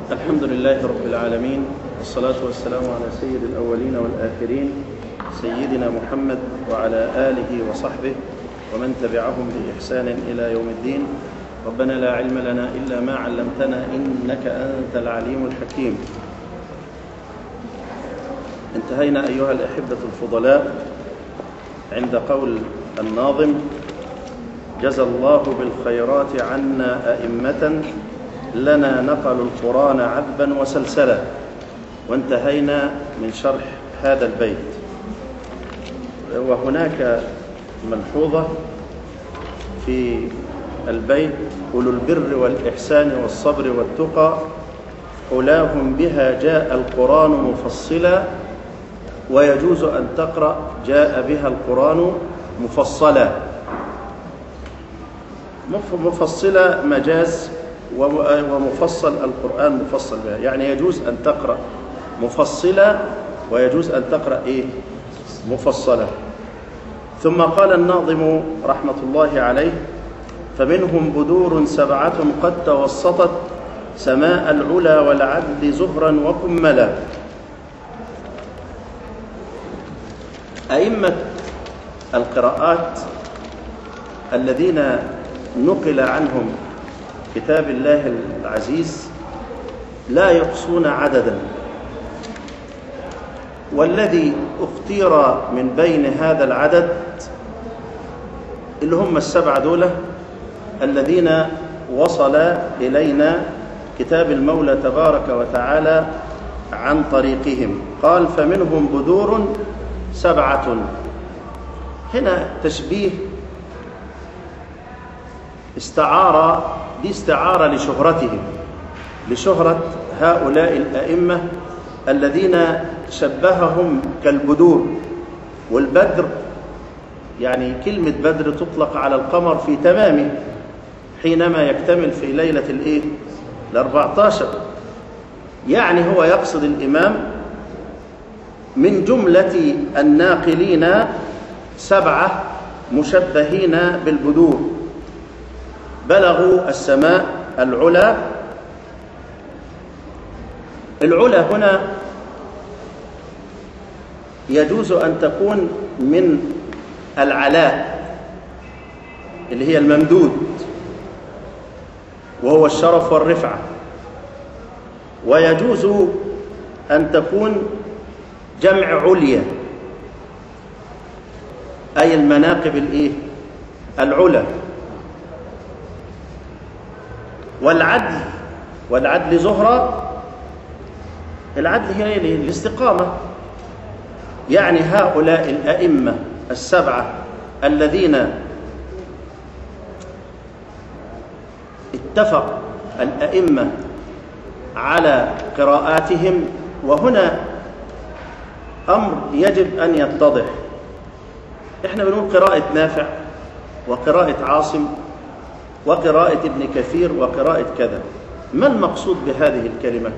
الحمد لله رب العالمين والصلاة والسلام على سيد الأولين والآخرين سيدنا محمد وعلى آله وصحبه ومن تبعهم بإحسان إلى يوم الدين ربنا لا علم لنا إلا ما علمتنا إنك أنت العليم الحكيم انتهينا أيها الأحبة الفضلاء عند قول الناظم جزى الله بالخيرات عنا أئمة لنا نقلوا القرآن عذبا وسلسلا وانتهينا من شرح هذا البيت وهناك ملحوظة في البيت أولو البر والإحسان والصبر والتقى حلاهم بها جاء القرآن مفصلا ويجوز أن تقرأ جاء بها القرآن مفصلا مفصلة مجاز ومفصل القرآن مفصل بها يعني يجوز أن تقرأ مفصلة ويجوز أن تقرأ إيه مفصلة ثم قال الناظم رحمة الله عليه فمنهم بدور سبعة قد توسطت سماء العلا والعدل زهرا وكملا أئمة القراءات الذين نقل عنهم كتاب الله العزيز لا يقصون عددا والذي اختير من بين هذا العدد اللي هم السبعة دولة الذين وصل إلينا كتاب المولى تبارك وتعالى عن طريقهم قال فمنهم بدور سبعة هنا تشبيه استعارة دي استعارة لشهرتهم لشهرة هؤلاء الأئمة الذين شبههم كالبدور والبدر يعني كلمة بدر تطلق على القمر في تمامه حينما يكتمل في ليلة الإيه؟ الأربعتاشر يعني هو يقصد الإمام من جملة الناقلين سبعة مشبهين بالبدور بلغوا السماء العلا العلا هنا يجوز أن تكون من العلاء اللي هي الممدود وهو الشرف والرفعة ويجوز أن تكون جمع عليا أي المناقب الإيه؟ العلا والعدل والعدل زهرة العدل هي الاستقامة يعني هؤلاء الأئمة السبعة الذين اتفق الأئمة على قراءاتهم وهنا أمر يجب أن يتضح إحنا بنقول قراءة نافع وقراءة عاصم وقراءة ابن كثير وقراءة كذا ما المقصود بهذه الكلمة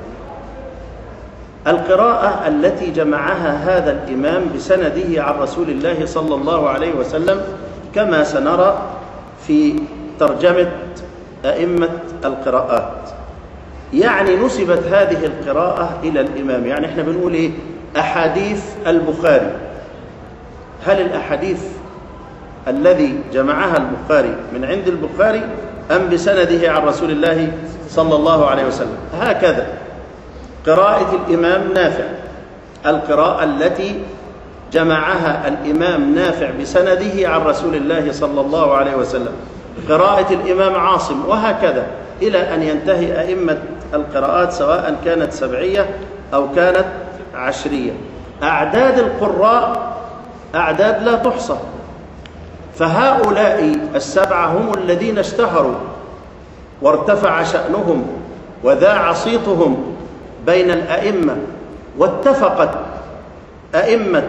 القراءة التي جمعها هذا الإمام بسنده عن رسول الله صلى الله عليه وسلم كما سنرى في ترجمة أئمة القراءات يعني نسبت هذه القراءة إلى الإمام يعني احنا بنقول إيه أحاديث البخاري هل الأحاديث الذي جمعها البخاري من عند البخاري أم بسنده عن رسول الله صلى الله عليه وسلم هكذا قراءة الإمام نافع القراءة التي جمعها الإمام نافع بسنده عن رسول الله صلى الله عليه وسلم قراءة الإمام عاصم وهكذا إلى أن ينتهي أئمة القراءات سواء كانت سبعية أو كانت عشرية أعداد القراء أعداد لا تحصى فهؤلاء السبعة هم الذين اشتهروا وارتفع شأنهم وذاع صيتهم بين الأئمة واتفقت أئمة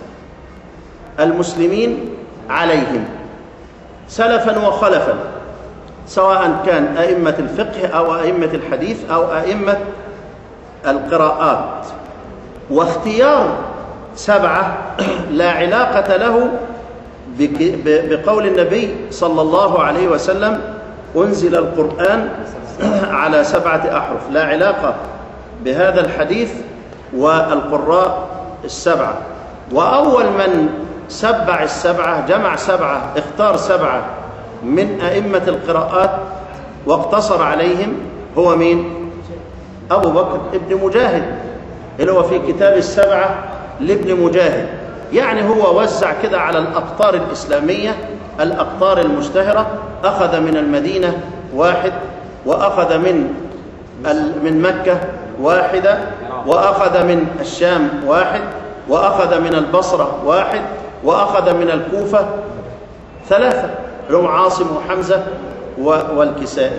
المسلمين عليهم سلفا وخلفا سواء كان أئمة الفقه أو أئمة الحديث أو أئمة القراءات واختيار سبعة لا علاقة له بقول النبي صلى الله عليه وسلم أنزل القرآن على سبعة أحرف لا علاقة بهذا الحديث والقراء السبعة وأول من سبع السبعة جمع سبعة اختار سبعة من أئمة القراءات واقتصر عليهم هو مين؟ أبو بكر ابن مجاهد اللي هو في كتاب السبعة لابن مجاهد يعني هو وزع كده على الأقطار الإسلامية الأقطار المشتهرة أخذ من المدينة واحد وأخذ من من مكة واحدة وأخذ من الشام واحد وأخذ من البصرة واحد وأخذ من الكوفة ثلاثة هم عاصم وحمزة والكسائي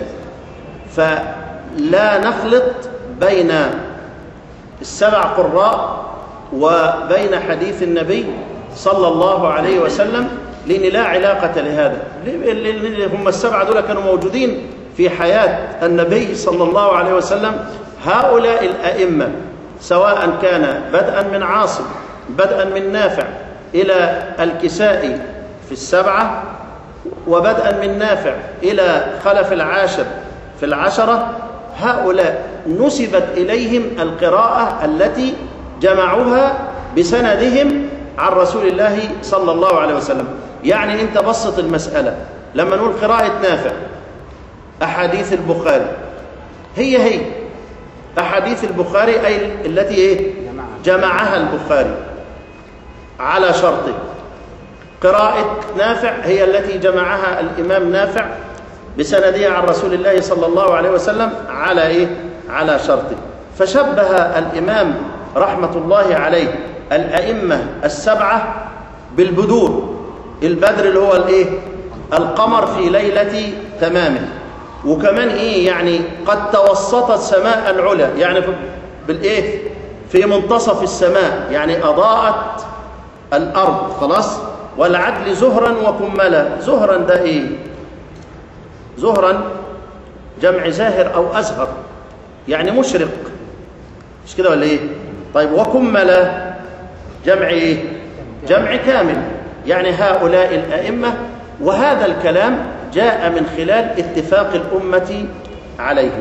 فلا نخلط بين السبع قراء وبين حديث النبي صلى الله عليه وسلم لأن لا علاقة لهذا هم السبعة دول كانوا موجودين في حياة النبي صلى الله عليه وسلم هؤلاء الأئمة سواء كان بدءا من عاصم بدءا من نافع إلى الكسائي في السبعة وبدءا من نافع إلى خلف العاشر في العشرة هؤلاء نسبت إليهم القراءة التي جمعوها بسندهم عن رسول الله صلى الله عليه وسلم يعني أنت بسط المسألة لما نقول قراءة نافع أحاديث البخاري هي هي أحاديث البخاري أي التي إيه؟ جمعها البخاري على شرطه قراءة نافع هي التي جمعها الإمام نافع بسندية عن رسول الله صلى الله عليه وسلم على إيه؟ على شرطه فشبه الإمام رحمة الله عليه الأئمة السبعة بالبدور البدر اللي هو الإيه؟ القمر في ليلة تمامه وكمان إيه يعني قد توسطت سماء العلا يعني بالإيه؟ في منتصف السماء يعني أضاءت الأرض خلاص والعدل زهرا وكملا زهرا ده إيه زهرا جمع زاهر أو أزهر يعني مشرق مش كده ولا إيه طيب وكملا جمع إيه جمع كامل يعني هؤلاء الأئمة وهذا الكلام جاء من خلال اتفاق الأمة عليه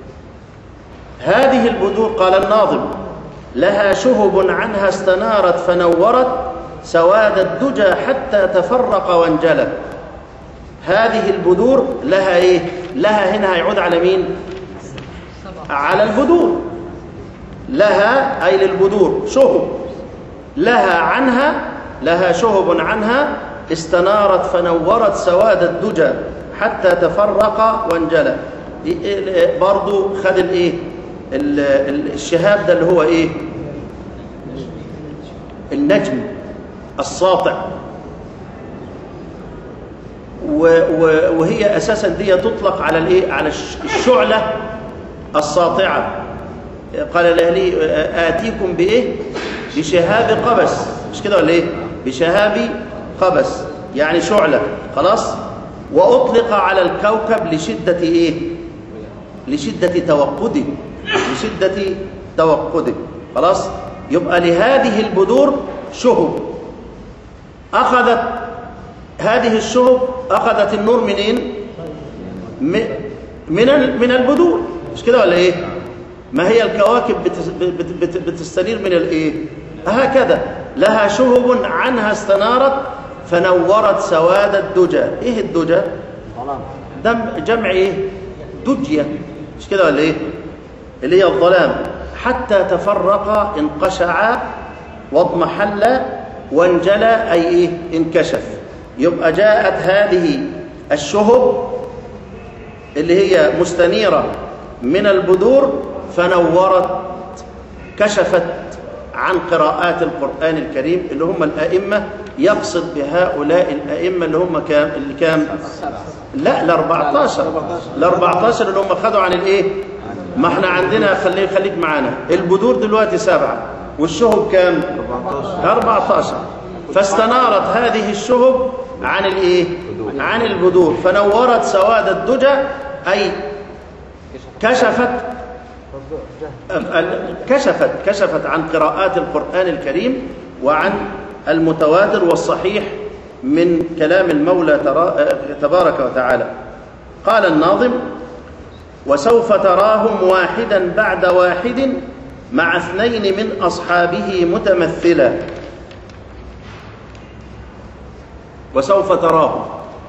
هذه البذور قال الناظم لها شهب عنها استنارت فنورت سواد الدجى حتى تفرق وانجلى هذه البذور لها ايه لها هنا هيعود على مين على البذور لها اي للبذور شهب لها عنها لها شهب عنها استنارت فنورت سواد الدجى حتى تفرق وانجلى برضو خد الايه الشهاب ده اللي هو ايه النجم الساطع وهي اساسا دي تطلق على الايه على الشعله الساطعه قال الاهلي اتيكم بايه بشهاب قبس مش كده ولا ايه بشهاب قبس يعني شعله خلاص واطلق على الكوكب لشده ايه لشده توقده لشده توقده خلاص يبقى لهذه البذور شهب أخذت هذه الشهب أخذت النور منين؟ من من البذور مش كده ولا إيه؟ ما هي الكواكب بتستنير من الإيه؟ هكذا لها شهب عنها استنارت فنورت سواد الدجى إيه الدجى؟ دم جمع إيه؟ دجية مش كده ولا إيه؟ اللي هي الظلام حتى تفرق انقشعا واضمحلا وانجلى أي إيه؟ انكشف يبقى جاءت هذه الشهب اللي هي مستنيرة من البذور فنورت كشفت عن قراءات القرآن الكريم اللي هم الأئمة يقصد بهؤلاء الأئمة اللي هم كام اللي كام لا ال 14 ال 14 اللي هم خدوا عن الايه ما احنا عندنا خليك خليك معانا البذور دلوقتي سبعة والشهب كام 14 فاستنارت هذه الشهب عن الايه عن البذور فنورت سواد الدجى اي كشفت كشفت كشفت عن قراءات القرآن الكريم وعن المتواتر والصحيح من كلام المولى تبارك وتعالى قال الناظم وسوف تراهم واحدا بعد واحد مع اثنين من أصحابه متمثلا وسوف تراهم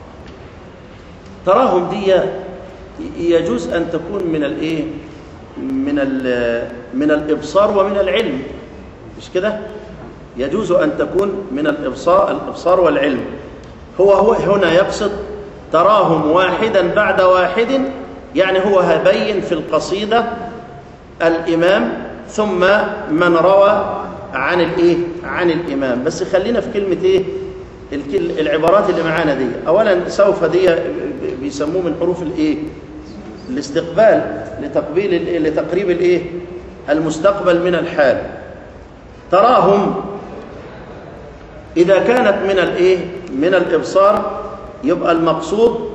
تراهم دي يجوز أن تكون من الإيه من من الإبصار ومن العلم مش كده يجوز أن تكون من الإبصار الإبصار والعلم هو هو هنا يقصد تراهم واحدا بعد واحد يعني هو هبين في القصيدة الإمام ثم من روى عن الإيه عن الإمام بس خلينا في كلمة إيه العبارات اللي معانا دي أولا سوف دي بيسموه من حروف الإيه الاستقبال لتقبيل لتقريب الإيه المستقبل من الحال تراهم إذا كانت من الإيه من الإبصار يبقى المقصود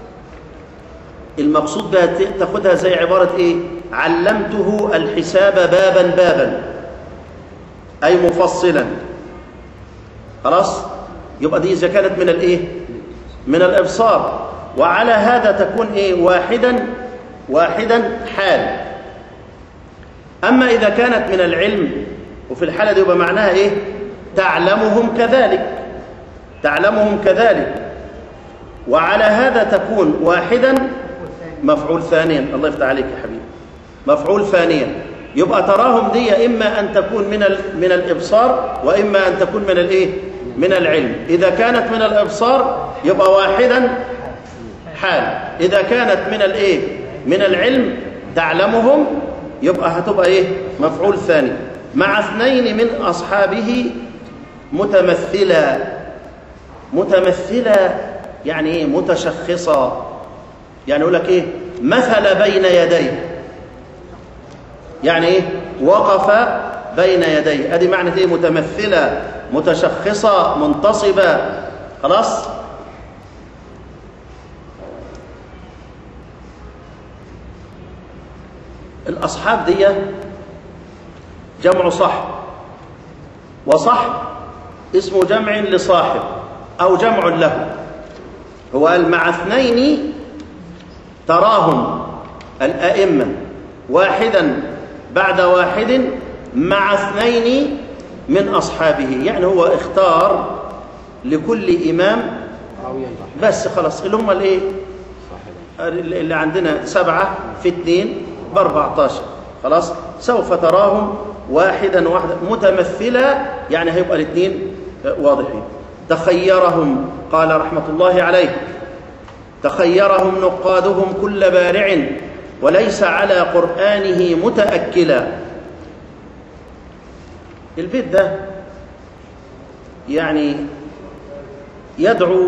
المقصود بها تاخدها زي عبارة إيه علمته الحساب بابا بابا أي مفصلا خلاص يبقى دي إذا كانت من الإيه من الإبصار وعلى هذا تكون إيه واحدا واحدا حال أما إذا كانت من العلم وفي الحالة دي يبقى معناها إيه تعلمهم كذلك تعلمهم كذلك وعلى هذا تكون واحدا مفعول ثانيا الله يفتح عليك يا حبيبي مفعول ثانيا يبقى تراهم دي إما أن تكون من من الإبصار وإما أن تكون من الإيه من العلم إذا كانت من الإبصار يبقى واحدا حال إذا كانت من الإيه من العلم تعلمهم يبقى هتبقى إيه مفعول ثاني مع اثنين من أصحابه متمثلا متمثلا يعني ايه متشخصا يعني يقول لك ايه مثل بين يديه يعني ايه وقف بين يديه ادي معنى ايه متمثله متشخصه منتصبه خلاص الاصحاب دي جمع صح وصح اسم جمع لصاحب أو جمع له هو قال مع اثنين تراهم الأئمة واحدا بعد واحد مع اثنين من أصحابه يعني هو اختار لكل إمام بس خلاص اللي هم الايه اللي عندنا سبعة في اثنين باربعتاشر خلاص سوف تراهم واحدا واحدا متمثلا يعني هيبقى الاثنين واضحين تخيرهم قال رحمة الله عليه تخيرهم نقادهم كل بارع وليس على قرآنه متأكلا البيت ده يعني يدعو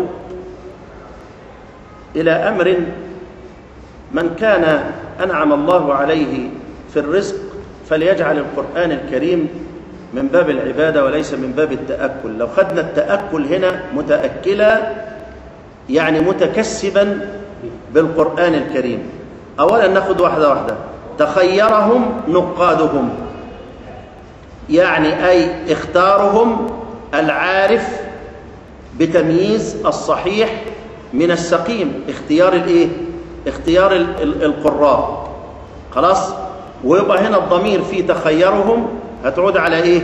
إلى أمر من كان أنعم الله عليه في الرزق فليجعل القرآن الكريم من باب العبادة وليس من باب التأكل لو خدنا التأكل هنا متأكلا يعني متكسبا بالقرآن الكريم أولا ناخد واحدة واحدة تخيرهم نقادهم يعني أي اختارهم العارف بتمييز الصحيح من السقيم اختيار الايه اختيار القراء خلاص ويبقى هنا الضمير في تخيرهم هتعود على ايه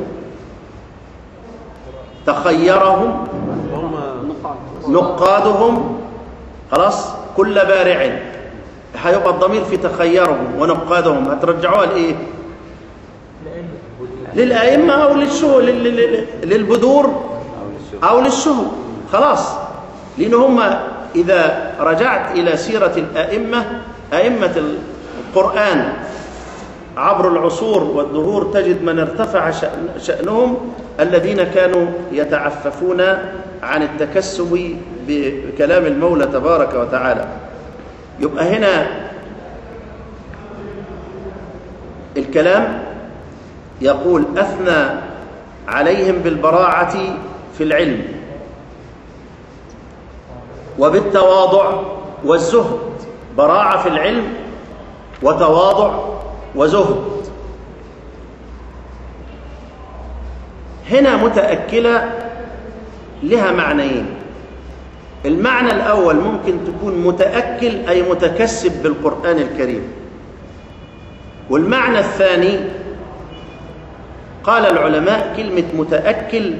تخيرهم نقادهم خلاص كل بارع هيبقى الضمير في تخيرهم ونقادهم هترجعوها لايه للائمه او للشو للبذور او للشهو خلاص لان هم اذا رجعت الى سيره الائمه ائمه القران عبر العصور والدهور تجد من ارتفع شأنهم الذين كانوا يتعففون عن التكسب بكلام المولى تبارك وتعالى يبقى هنا الكلام يقول أثنى عليهم بالبراعة في العلم وبالتواضع والزهد براعة في العلم وتواضع وزهد هنا متأكلة لها معنيين المعنى الأول ممكن تكون متأكل أي متكسب بالقرآن الكريم والمعنى الثاني قال العلماء كلمة متأكل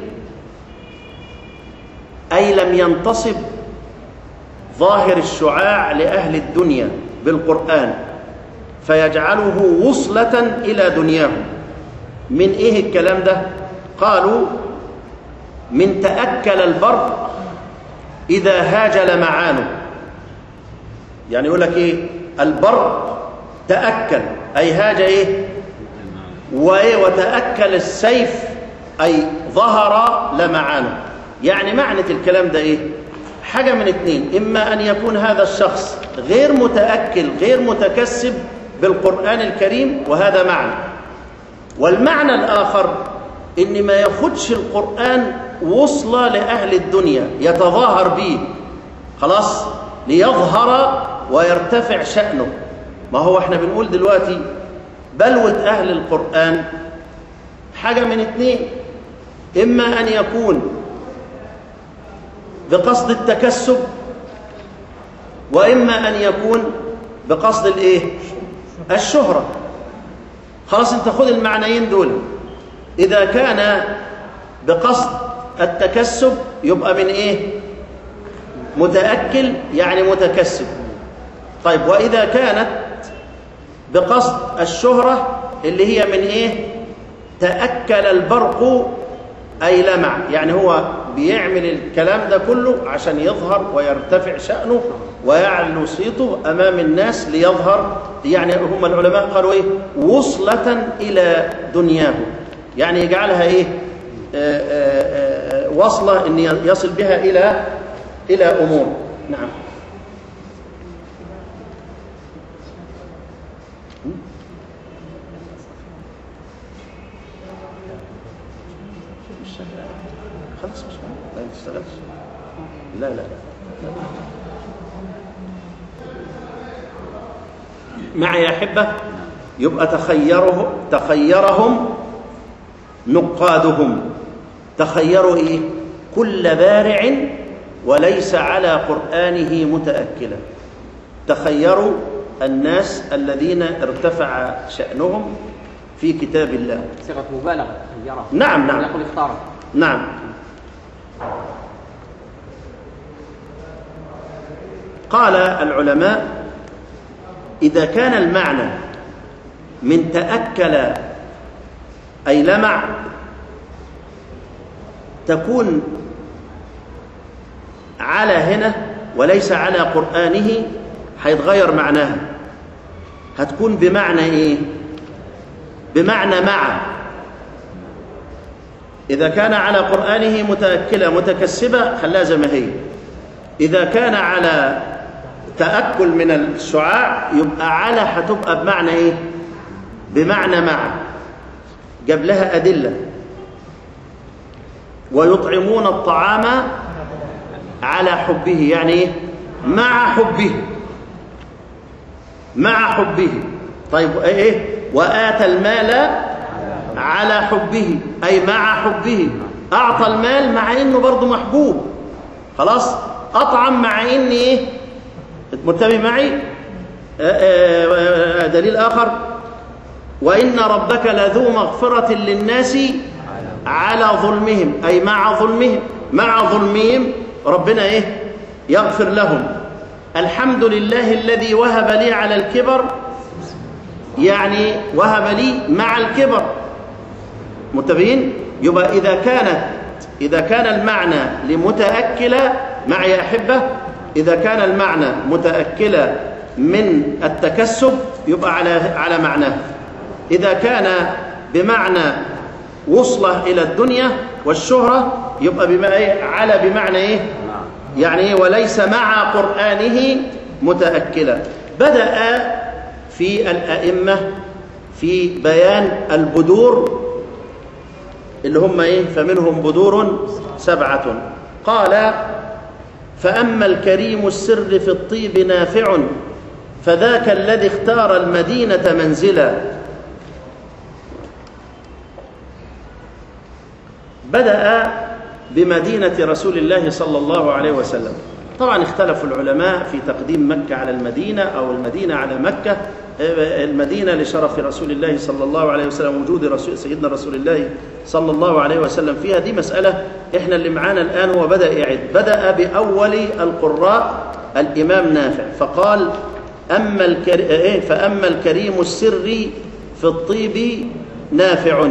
أي لم ينتصب ظاهر الشعاع لأهل الدنيا بالقرآن فيجعله وصلة إلى دنياهم من إيه الكلام ده؟ قالوا من تأكل البرق إذا هاج لمعانه يعني يقول لك إيه البرق تأكل أي هاج إيه وإيه وتأكل السيف أي ظهر لمعانه يعني معنى الكلام ده إيه حاجة من اتنين إما أن يكون هذا الشخص غير متأكل غير متكسب بالقرآن الكريم وهذا معنى والمعنى الآخر إن ما ياخدش القرآن وصلة لأهل الدنيا يتظاهر به خلاص ليظهر ويرتفع شأنه ما هو احنا بنقول دلوقتي بلوة أهل القرآن حاجة من اتنين إما أن يكون بقصد التكسب وإما أن يكون بقصد الإيه؟ الشهرة خلاص انت خد المعنيين دول إذا كان بقصد التكسب يبقى من إيه؟ متأكل يعني متكسب طيب وإذا كانت بقصد الشهرة اللي هي من إيه؟ تأكل البرق أي لمع يعني هو بيعمل الكلام ده كله عشان يظهر ويرتفع شأنه ويعلو صيته أمام الناس ليظهر يعني هم العلماء قالوا إيه وصلة إلى دنياه يعني يجعلها إيه آآ آآ وصلة أن يصل بها إلى إلى أمور نعم خلاص مش لا ما تشتغلش لا لا معي يا أحبة يبقى تخيره تخيرهم نقادهم تخيروا إيه كل بارع وليس على قرآنه متأكلا تخيروا الناس الذين ارتفع شأنهم في كتاب الله صيغة مبالغة خيرة نعم نعم يقول اختاره نعم قال العلماء إذا كان المعنى من تأكل أي لمع تكون على هنا وليس على قرآنه هيتغير معناها هتكون بمعنى إيه؟ بمعنى مع إذا كان على قرآنه متأكلة متكسبة خلاها زي ما هي إذا كان على تأكل من الشعاع يبقى على هتبقى بمعنى إيه؟ بمعنى مع جاب لها أدلة ويطعمون الطعام على حبه يعني إيه؟ مع حبه مع حبه طيب إيه وآتى المال على حبه أي مع حبه أعطى المال مع إنه برضه محبوب خلاص أطعم مع إن إيه منتبه معي آآ آآ دليل آخر وإن ربك لذو مغفرة للناس على ظلمهم أي مع ظلمهم مع ظلمهم ربنا إيه يغفر لهم الحمد لله الذي وهب لي على الكبر يعني وهب لي مع الكبر متبين يبقى إذا كانت إذا كان المعنى لمتأكلة معي أحبة إذا كان المعنى متأكلة من التكسب يبقى على على معناه إذا كان بمعنى وصله إلى الدنيا والشهرة يبقى بما إيه على بمعنى إيه يعني إيه وليس مع قرآنه متأكلا بدأ في الأئمة في بيان البدور اللي هم إيه فمنهم بدور سبعة قال فأما الكريم السر في الطيب نافع فذاك الذي اختار المدينة منزلا بدأ بمدينة رسول الله صلى الله عليه وسلم طبعا اختلف العلماء في تقديم مكة على المدينة أو المدينة على مكة المدينة لشرف رسول الله صلى الله عليه وسلم وجود رسول سيدنا رسول الله صلى الله عليه وسلم فيها دي مسألة احنا اللي معانا الآن هو بدأ يعد بدأ بأول القراء الإمام نافع فقال أما الكر... إيه فأما الكريم السري في الطيب نافع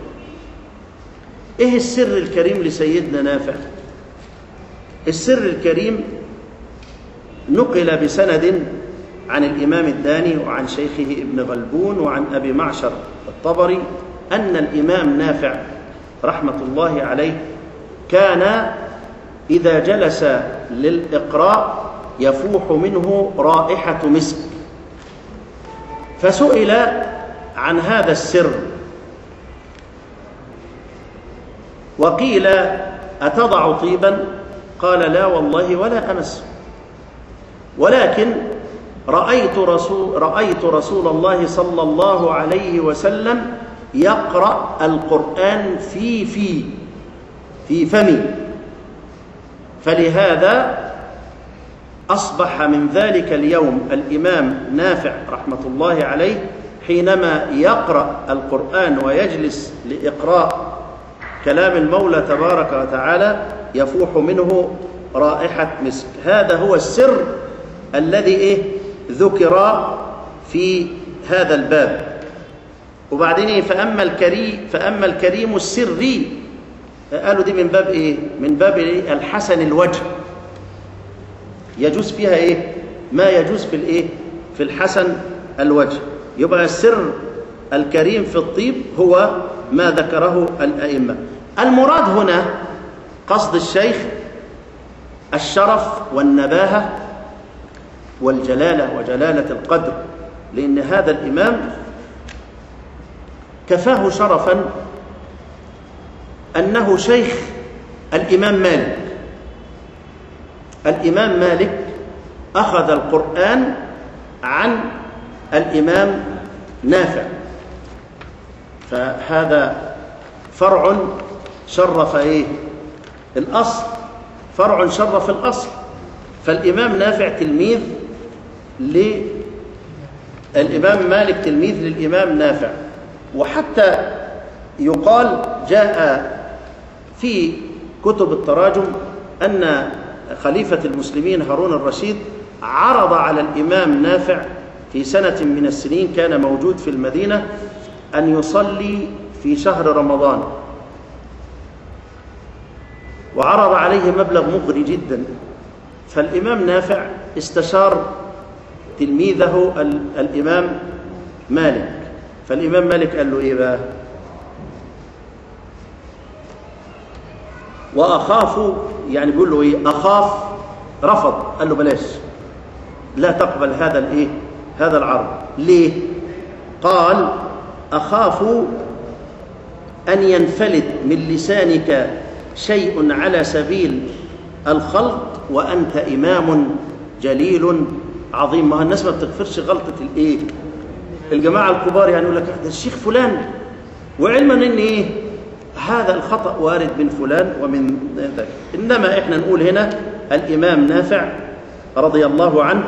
إيه السر الكريم لسيدنا نافع السر الكريم نقل بسند عن الإمام الداني وعن شيخه ابن غلبون وعن أبي معشر الطبري أن الإمام نافع رحمة الله عليه كان إذا جلس للإقراء يفوح منه رائحة مسك فسئل عن هذا السر وقيل أتضع طيبا قال لا والله ولا أمس ولكن رأيت رسول, رأيت رسول الله صلى الله عليه وسلم يقرأ القرآن في في في فمي فلهذا أصبح من ذلك اليوم الإمام نافع رحمة الله عليه حينما يقرأ القرآن ويجلس لإقراء كلام المولى تبارك وتعالى يفوح منه رائحة مسك هذا هو السر الذي إيه ذكر في هذا الباب وبعدين إيه فأما الكريم فأما الكريم السري قالوا دي من باب إيه من باب إيه الحسن الوجه يجوز فيها إيه ما يجوز في الإيه في الحسن الوجه يبقى السر الكريم في الطيب هو ما ذكره الأئمة المراد هنا قصد الشيخ الشرف والنباهة والجلالة وجلالة القدر لأن هذا الإمام كفاه شرفا أنه شيخ الإمام مالك الإمام مالك أخذ القرآن عن الإمام نافع فهذا فرع شرف إيه الأصل فرع شرف الأصل فالإمام نافع تلميذ للإمام مالك تلميذ للإمام نافع وحتى يقال جاء في كتب التراجم أن خليفة المسلمين هارون الرشيد عرض على الإمام نافع في سنة من السنين كان موجود في المدينة أن يصلي في شهر رمضان وعرض عليه مبلغ مغري جدا فالإمام نافع استشار تلميذه الإمام مالك فالإمام مالك قال له إيه بقى وأخاف يعني بيقول له إيه أخاف رفض قال له بلاش لا تقبل هذا الإيه هذا العرض ليه قال أخاف أن ينفلت من لسانك شيء على سبيل الخلط وأنت إمام جليل عظيم ما الناس ما بتغفرش غلطة الإيه الجماعة الكبار يعني يقول لك ده الشيخ فلان وعلما ان ايه هذا الخطأ وارد من فلان ومن ذاك إنما إحنا نقول هنا الإمام نافع رضي الله عنه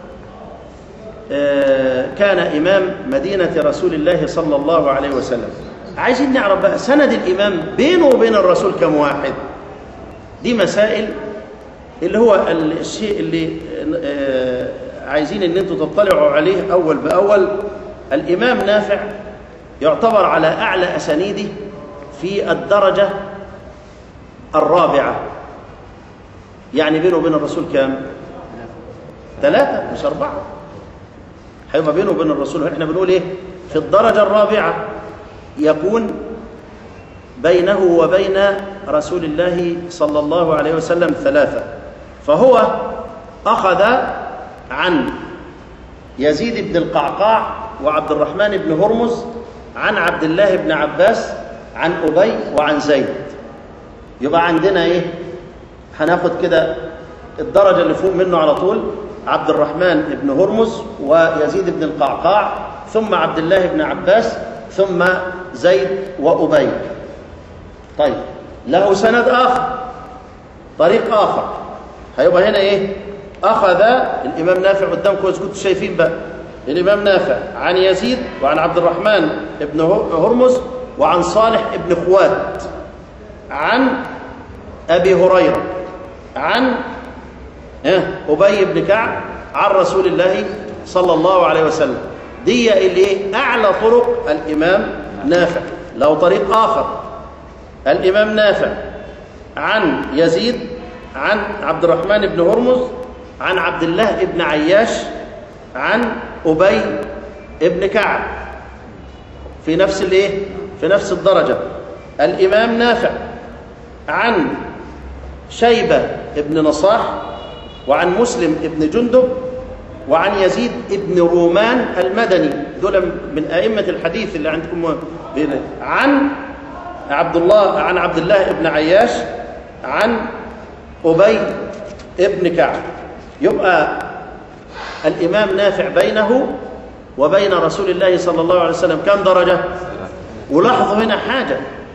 كان إمام مدينة رسول الله صلى الله عليه وسلم عايزين نعرف بقى سند الإمام بينه وبين الرسول كم واحد دي مسائل اللي هو الشيء اللي عايزين ان انتوا تطلعوا عليه اول باول الامام نافع يعتبر على اعلى اسانيده في الدرجه الرابعه يعني بينه وبين الرسول كام ثلاثه مش اربعه هيبقى بينه وبين الرسول احنا بنقول ايه في الدرجه الرابعه يكون بينه وبين رسول الله صلى الله عليه وسلم ثلاثه فهو اخذ عن يزيد بن القعقاع وعبد الرحمن بن هرمز عن عبد الله بن عباس عن أبي وعن زيد يبقى عندنا ايه هناخد كده الدرجة اللي فوق منه على طول عبد الرحمن بن هرمز ويزيد بن القعقاع ثم عبد الله بن عباس ثم زيد وأبي طيب له سند آخر طريق آخر هيبقى هنا ايه اخذ الامام نافع قدامكم كنتوا شايفين بقى الامام نافع عن يزيد وعن عبد الرحمن ابن هرمز وعن صالح ابن خوات عن ابي هريره عن ابي بن كعب عن رسول الله صلى الله عليه وسلم دي اللي اعلى طرق الامام نافع له طريق اخر الامام نافع عن يزيد عن عبد الرحمن بن هرمز عن عبد الله بن عياش عن ابي بن كعب في نفس الايه في نفس الدرجه الامام نافع عن شيبه بن نصاح وعن مسلم بن جندب وعن يزيد بن رومان المدني دول من ائمه الحديث اللي عندكم عن عبد الله عن عبد الله بن عياش عن ابي بن كعب يبقى الامام نافع بينه وبين رسول الله صلى الله عليه وسلم كم درجه ولاحظوا هنا حاجه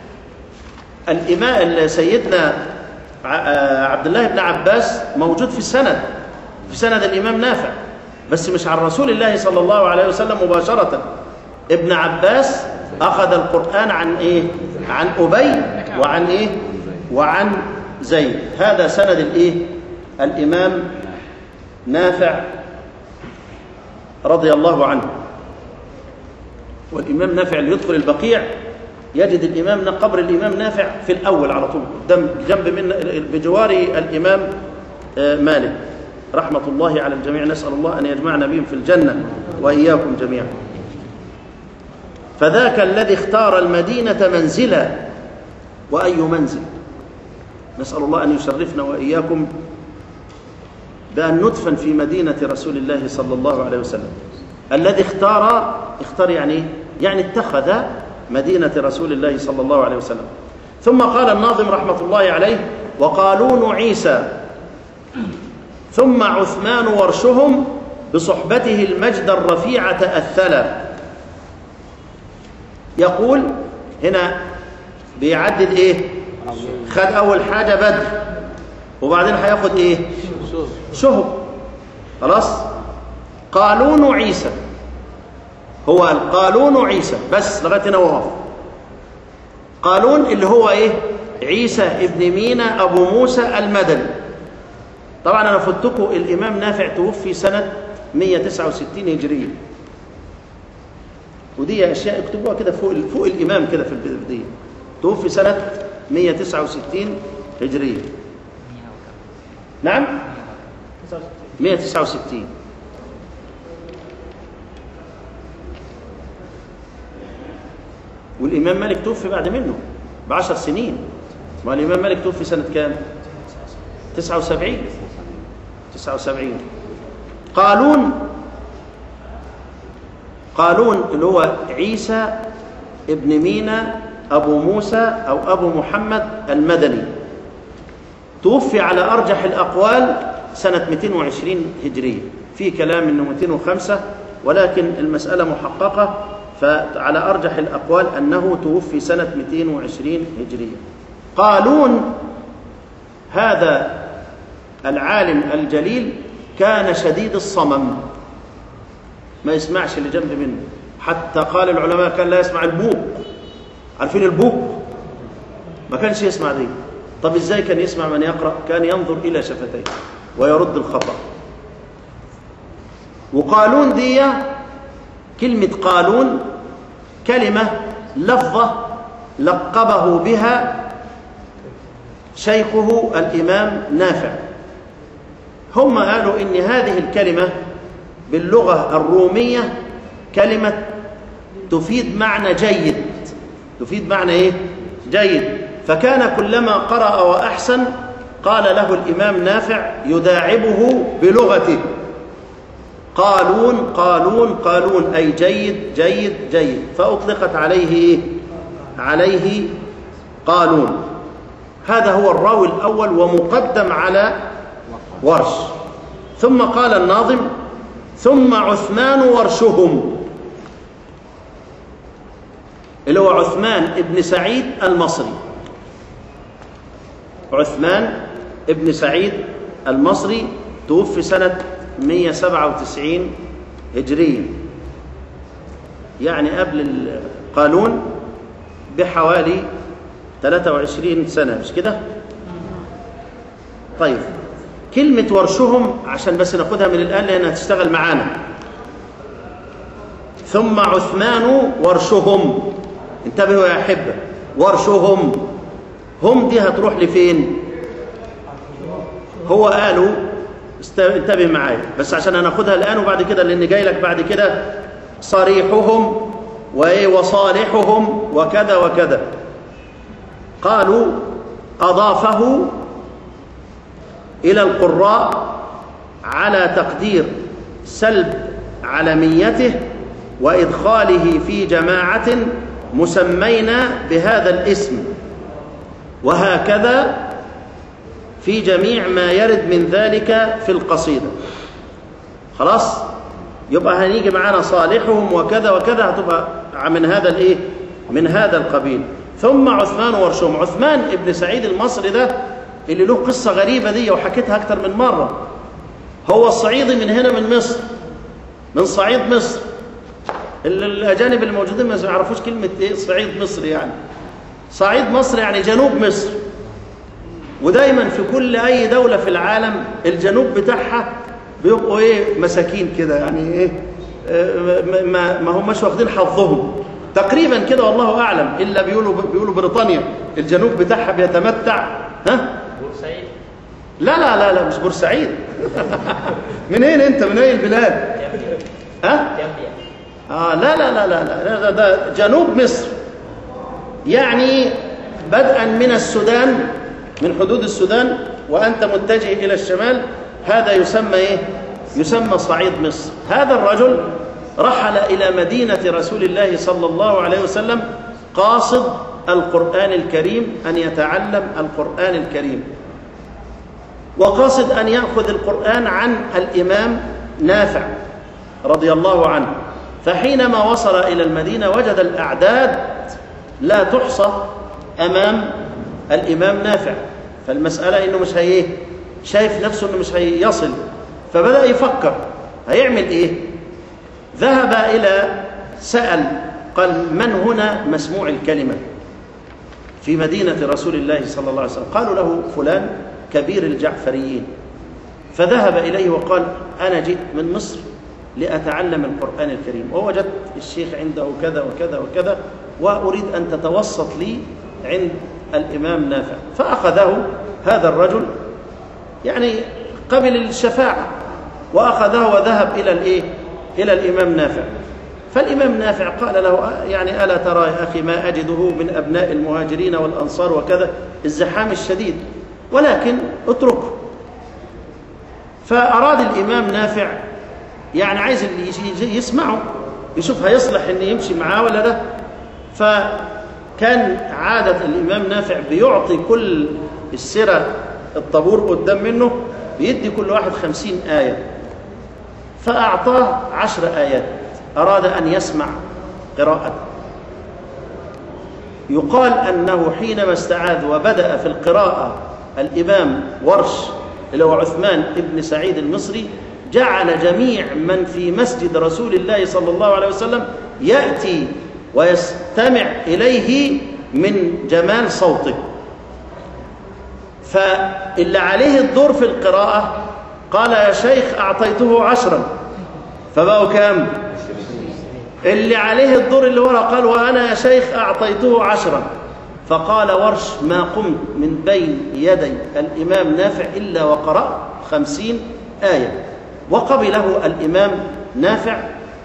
الامام سيدنا عبد الله بن عباس موجود في السند في سند الامام نافع بس مش عن رسول الله صلى الله عليه وسلم مباشره ابن عباس اخذ القران عن ايه عن ابي وعن ايه وعن زيد هذا سند الايه الامام نافع رضي الله عنه والامام نافع اللي يدخل البقيع يجد الامام قبر الامام نافع في الاول على طول جنب من بجوار الامام مالك رحمه الله على الجميع نسال الله ان يجمعنا بهم في الجنه واياكم جميعا فذاك الذي اختار المدينه منزلا واي منزل نسال الله ان يشرفنا واياكم بأن ندفن في مدينة رسول الله صلى الله عليه وسلم الذي اختار اختار يعني يعني اتخذ مدينة رسول الله صلى الله عليه وسلم ثم قال الناظم رحمة الله عليه وقالون عيسى ثم عثمان ورشهم بصحبته المجد الرفيع تأثلا يقول هنا بيعدد ايه خد اول حاجة بدر وبعدين هياخد ايه شهب خلاص قالون عيسى هو القالون عيسى بس لغايه هنا وقف قالون اللي هو ايه عيسى ابن مينا ابو موسى المدني طبعا انا فتكم الامام نافع توفي سنه 169 هجريه ودي اشياء اكتبوها كده فوق فوق الامام كده في البدايه توفي سنه 169 هجريه نعم 169 والإمام مالك توفي بعد منه بعشر سنين ما الإمام مالك توفي سنة كام 79 79 قالون قالون اللي هو عيسى ابن مينا أبو موسى أو أبو محمد المدني توفي على أرجح الأقوال سنة 220 هجرية في كلام أنه 205 ولكن المسألة محققة فعلى أرجح الأقوال أنه توفي سنة 220 هجرية قالون هذا العالم الجليل كان شديد الصمم ما يسمعش اللي جنب منه حتى قال العلماء كان لا يسمع البوق عارفين البوق ما كانش يسمع دي طب ازاي كان يسمع من يقرأ كان ينظر إلى شفتيه ويرد الخطأ وقالون دي كلمة قالون كلمة لفظة لقبه بها شيخه الإمام نافع هم قالوا إن هذه الكلمة باللغة الرومية كلمة تفيد معنى جيد تفيد معنى إيه؟ جيد فكان كلما قرأ وأحسن قال له الإمام نافع يداعبه بلغته قالون قالون قالون أي جيد جيد جيد فأطلقت عليه إيه؟ عليه قالون هذا هو الراوي الأول ومقدم على ورش ثم قال الناظم ثم عثمان ورشهم اللي هو عثمان ابن سعيد المصري عثمان ابن سعيد المصري توفي سنة 197 هجرية يعني قبل القانون بحوالي 23 سنة مش كده؟ طيب كلمة ورشهم عشان بس ناخدها من الآن لأنها هتشتغل معانا ثم عثمان ورشهم انتبهوا يا أحبة ورشهم هم دي هتروح لفين هو قالوا است- انتبه معايا بس عشان هناخدها الآن وبعد كده لأن جاي لك بعد كده صريحهم وإيه وصالحهم وكذا وكذا قالوا أضافه إلى القراء على تقدير سلب علميته وإدخاله في جماعة مسمين بهذا الاسم وهكذا في جميع ما يرد من ذلك في القصيدة خلاص يبقى هنيجي معانا صالحهم وكذا وكذا هتبقى من هذا الايه من هذا القبيل ثم عثمان ورشهم عثمان ابن سعيد المصري ده اللي له قصة غريبة دي وحكيتها أكتر من مرة هو الصعيدي من هنا من مصر من صعيد مصر ال- الأجانب الموجودين ما يعرفوش كلمة إيه صعيد مصر يعني صعيد مصر يعني جنوب مصر ودايما في كل أي دولة في العالم الجنوب بتاعها بيبقوا إيه مساكين كده يعني إيه آه، ما- ما ما هماش واخدين حظهم تقريبا كده والله أعلم إلا بيقولوا بيقولوا بريطانيا الجنوب بتاعها بيتمتع ها بورسعيد لا لا لا لا مش بورسعيد منين انت من اي البلاد ها جامبيا آه لا لا لا لا لا ده, ده جنوب مصر يعني بدءا من السودان من حدود السودان وانت متجه الى الشمال هذا يسمى ايه يسمى صعيد مصر هذا الرجل رحل الى مدينه رسول الله صلى الله عليه وسلم قاصد القران الكريم ان يتعلم القران الكريم وقاصد أن يأخذ القرآن عن الإمام نافع رضي الله عنه فحينما وصل إلى المدينة وجد الأعداد لا تحصى أمام الإمام نافع فالمسألة إنه مش هي شايف نفسه إنه مش هيصل فبدأ يفكر هيعمل إيه ذهب إلى سأل قال من هنا مسموع الكلمة في مدينة رسول الله صلى الله عليه وسلم قالوا له فلان كبير الجعفريين فذهب إليه وقال أنا جئت من مصر لأتعلم القرآن الكريم ووجدت الشيخ عنده كذا وكذا وكذا وأريد أن تتوسط لي عند الإمام نافع فأخذه هذا الرجل يعني قبل الشفاعة وأخذه وذهب إلى الإيه؟ إلى الإمام نافع فالإمام نافع قال له يعني ألا ترى يا أخي ما أجده من أبناء المهاجرين والأنصار وكذا الزحام الشديد ولكن اتركه فأراد الإمام نافع يعني عايز اللي يجي- يجي يسمعه يشوف هيصلح إن يمشي معاه ولا لا فكان عادة الإمام نافع بيعطي كل السرة الطابور قدام منه بيدي كل واحد خمسين آية فأعطاه عشر آيات أراد أن يسمع قراءة يقال أنه حينما استعاذ وبدأ في القراءة الإمام ورش اللي هو عثمان ابن سعيد المصري جعل جميع من في مسجد رسول الله صلى الله عليه وسلم يأتي ويستمع إليه من جمال صوته فاللي عليه الدور في القراءة قال يا شيخ أعطيته عشرا فبقوا كام اللي عليه الدور اللي ورا قال وأنا يا شيخ أعطيته عشرا فقال ورش ما قمت من بين يدي الإمام نافع إلا وقرأت خمسين آية وقبله الإمام نافع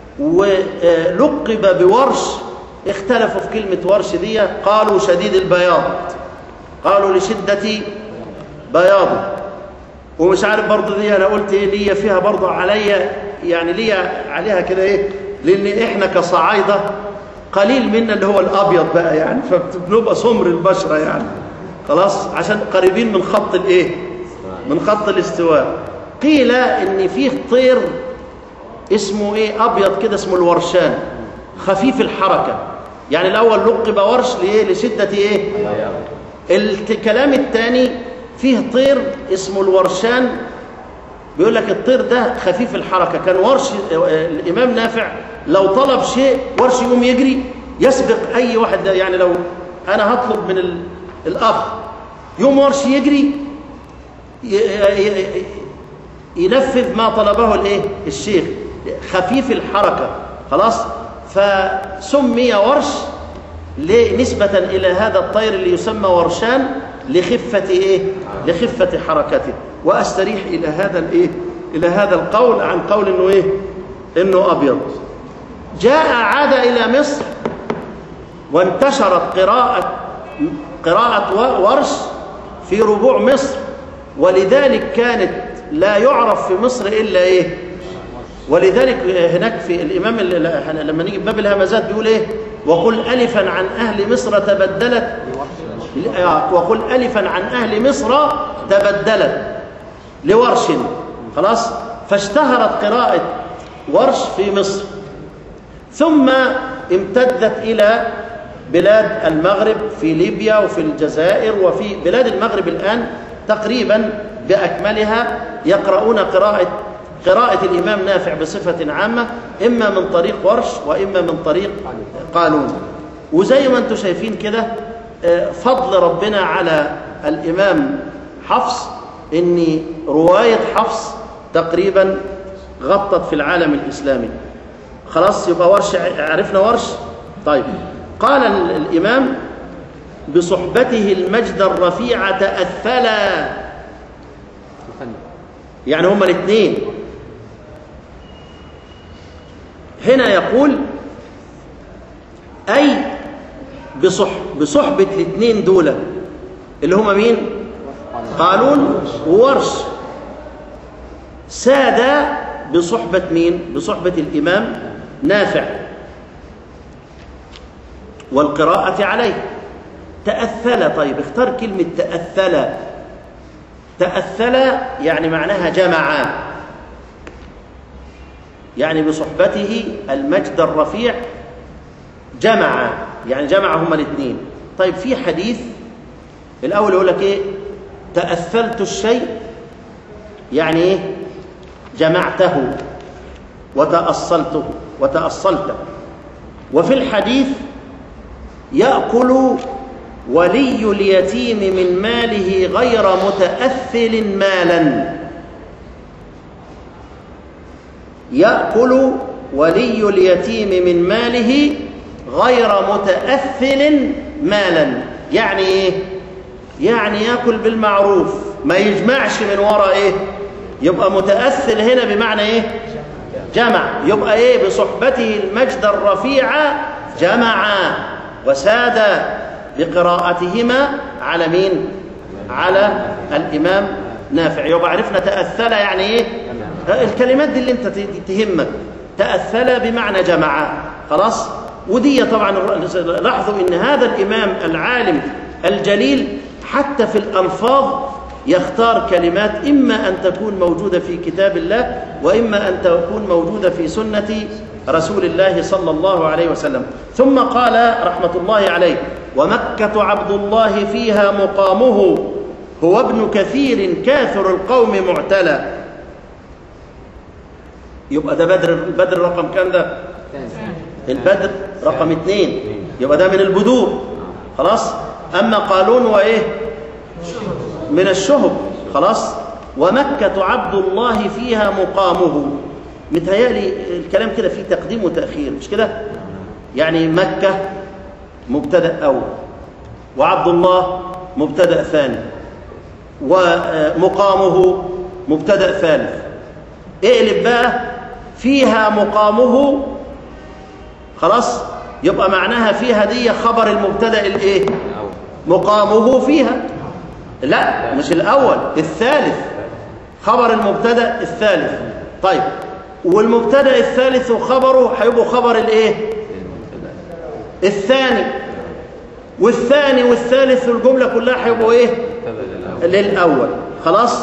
ولقب بورش اختلفوا في كلمة ورش دي قالوا شديد البياض قالوا لشدة بياضه ومش عارف برضه دي انا قلت ايه ليا فيها برضه عليا يعني ليا عليها كده ايه لان احنا كصعايده قليل منا اللي هو الابيض بقى يعني فبنبقى سمر البشره يعني خلاص عشان قريبين من خط الايه من خط الاستواء قيل ان فيه طير اسمه ايه ابيض كده اسمه الورشان خفيف الحركه يعني الاول لقب ورش لايه لشده ايه الكلام الثاني فيه طير اسمه الورشان بيقول لك الطير ده خفيف الحركة كان ورش الإمام نافع لو طلب شيء ورش يقوم يجري يسبق أي واحد ده يعني لو أنا هطلب من ال- الأخ يوم ورش يجري ي- ي- ي- ينفذ ما طلبه الايه الشيخ خفيف الحركة خلاص فسمي ورش نسبة إلى هذا الطير اللي يسمى ورشان لخفة إيه؟ لخفة حركته وأستريح إلى هذا الإيه؟ إلى هذا القول عن قول إنه إيه؟ إنه أبيض جاء عاد إلى مصر وانتشرت قراءة قراءة ورش في ربوع مصر ولذلك كانت لا يعرف في مصر إلا إيه؟ ولذلك هناك في الإمام اللي- لما نيجي باب الهمزات بيقول إيه؟ وقل ألفا عن أهل مصر تبدلت وقل ألفا عن أهل مصر تبدلت لورش خلاص فاشتهرت قراءة ورش في مصر ثم امتدت إلى بلاد المغرب في ليبيا وفي الجزائر وفي بلاد المغرب الآن تقريبا بأكملها يقرؤون قراءة قراءة الإمام نافع بصفة عامة إما من طريق ورش وإما من طريق قانون وزي ما أنتم شايفين كده آه، فضل ربنا على الإمام حفص إن رواية حفص تقريبا غطت في العالم الإسلامي خلاص يبقى ورش عرفنا ورش طيب قال ال- الإمام بصحبته المجد الرفيع تأثلا مثنى يعني هما الاثنين هنا يقول أي بصح بصحبة الاثنين دول اللي هما مين قالون وورش ساد بصحبة مين بصحبة الإمام نافع والقراءة عليه تأثل طيب اختار كلمة تأثل تأثل يعني معناها جمع يعني بصحبته المجد الرفيع جمع يعني جمع هما الاثنين طيب في حديث الأول يقول لك إيه تأثلت الشيء يعني إيه جمعته وتأصلته وتأصلته وفي الحديث يأكل ولي اليتيم من ماله غير متأثل مالا يأكل ولي اليتيم من ماله غير متأثل مالا يعني ايه يعني ياكل بالمعروف ما يجمعش من وراء ايه يبقى متأثل هنا بمعنى ايه جمع يبقى ايه بصحبته المجد الرفيع جمع وساد بقراءتهما على مين على الامام نافع يبقى عرفنا تأثل يعني ايه الكلمات دي اللي انت تهمك تأثل بمعنى جمع خلاص ودي طبعا لاحظوا ان هذا الامام العالم الجليل حتى في الالفاظ يختار كلمات اما ان تكون موجوده في كتاب الله واما ان تكون موجوده في سنه رسول الله صلى الله عليه وسلم ثم قال رحمه الله عليه ومكه عبد الله فيها مقامه هو ابن كثير كاثر القوم معتلى يبقى ده بدر بدر رقم كام ده البدر رقم اثنين يبقى ده من البدور خلاص اما قالون وايه من الشهب خلاص ومكة عبد الله فيها مقامه متهيألي الكلام كده فيه تقديم وتأخير مش كده يعني مكة مبتدأ أول وعبد الله مبتدأ ثاني ومقامه مبتدأ ثالث اقلب بقى فيها مقامه خلاص يبقى معناها فيها دي خبر المبتدا الايه مقامه فيها لا مش الاول الثالث خبر المبتدا الثالث طيب والمبتدا الثالث وخبره هيبقوا خبر الايه الثاني والثاني والثالث والجمله كلها هيبقوا ايه للاول خلاص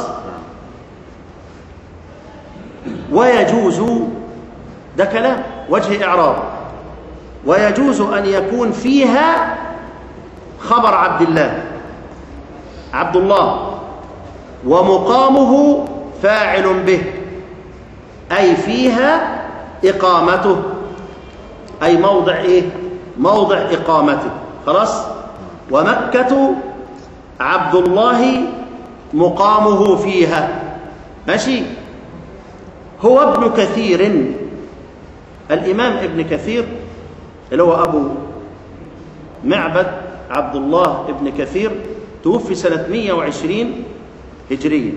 ويجوز ده كلام وجه اعراب ويجوز أن يكون فيها خبر عبد الله عبد الله ومقامه فاعل به أي فيها إقامته أي موضع إيه موضع إقامته خلاص ومكة عبد الله مقامه فيها ماشي هو ابن كثير الإمام ابن كثير اللي هو أبو معبد عبد الله ابن كثير توفي سنة 120 هجرية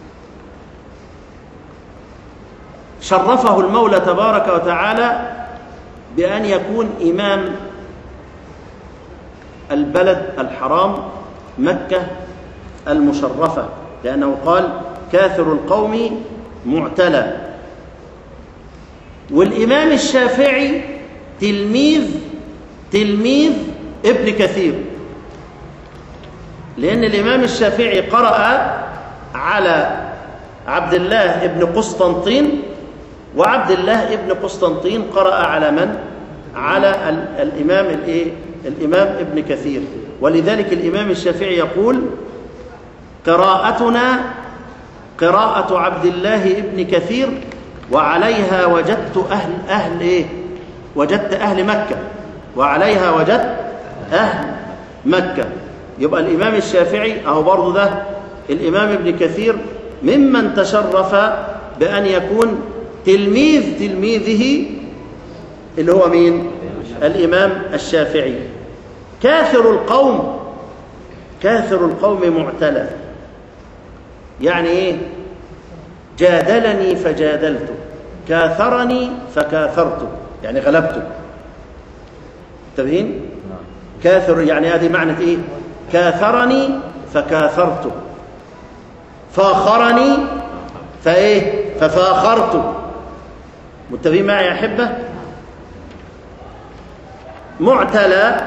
شرفه المولى تبارك وتعالى بأن يكون إمام البلد الحرام مكة المشرفة لأنه قال كاثر القوم معتلى والإمام الشافعي تلميذ تلميذ ابن كثير لأن الإمام الشافعي قرأ على عبد الله ابن قسطنطين وعبد الله ابن قسطنطين قرأ على من؟ على ال الإمام الإيه؟ الإمام ابن كثير ولذلك الإمام الشافعي يقول قراءتنا قراءة عبد الله ابن كثير وعليها وجدت أهل أهل إيه؟ وجدت أهل مكة وعليها وجدت أهل مكة يبقى الإمام الشافعي أهو برضه ده الإمام ابن كثير ممن تشرف بأن يكون تلميذ تلميذه اللي هو مين الإمام الشافعي كاثر القوم كاثر القوم معتلى يعني ايه جادلني فجادلته كاثرني فكاثرته يعني غلبته انتبهين كاثر يعني هذه معنى ايه كاثرني فكاثرته فاخرني فايه ففاخرته متفقين معي يا احبه معتلى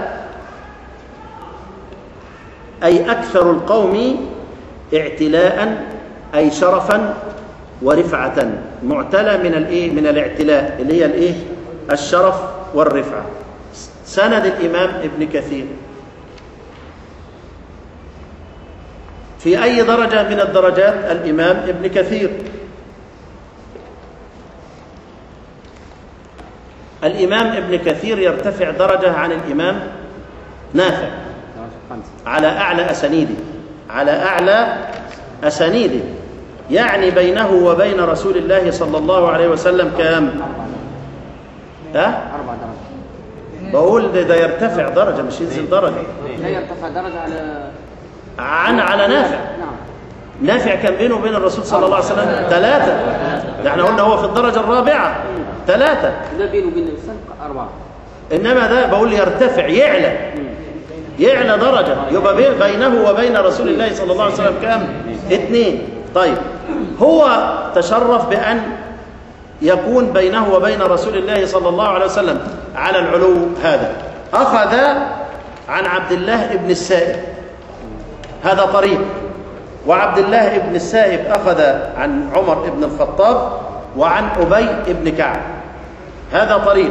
اي اكثر القوم اعتلاء اي شرفا ورفعه معتلى من الايه من الاعتلاء اللي هي الايه الشرف والرفعه سند الامام ابن كثير في اي درجه من الدرجات الامام ابن كثير الامام ابن كثير يرتفع درجه عن الامام نافع على اعلى اسانيده على اعلى اسانيده يعني بينه وبين رسول الله صلى الله عليه وسلم كام ها أربع درجات بقول ده, ده يرتفع درجه مش ينزل درجه لا يرتفع درجة على عن على نافع نعم نافع كان بينه وبين الرسول صلى الله عليه وسلم ثلاثه ده احنا قلنا هو في الدرجه الرابعه ثلاثه ده بينه وبين الإنسان أربعة انما ده بقول يرتفع يعلى يعلى درجة يبقى بي- بينه وبين رسول الله صلى الله عليه وسلم كام اثنين طيب هو تشرف بأن يكون بينه وبين رسول الله صلى الله عليه وسلم على العلو هذا أخذ عن عبد الله ابن السائب هذا طريق وعبد الله ابن السائب أخذ عن عمر ابن الخطاب وعن أبي ابن كعب هذا طريق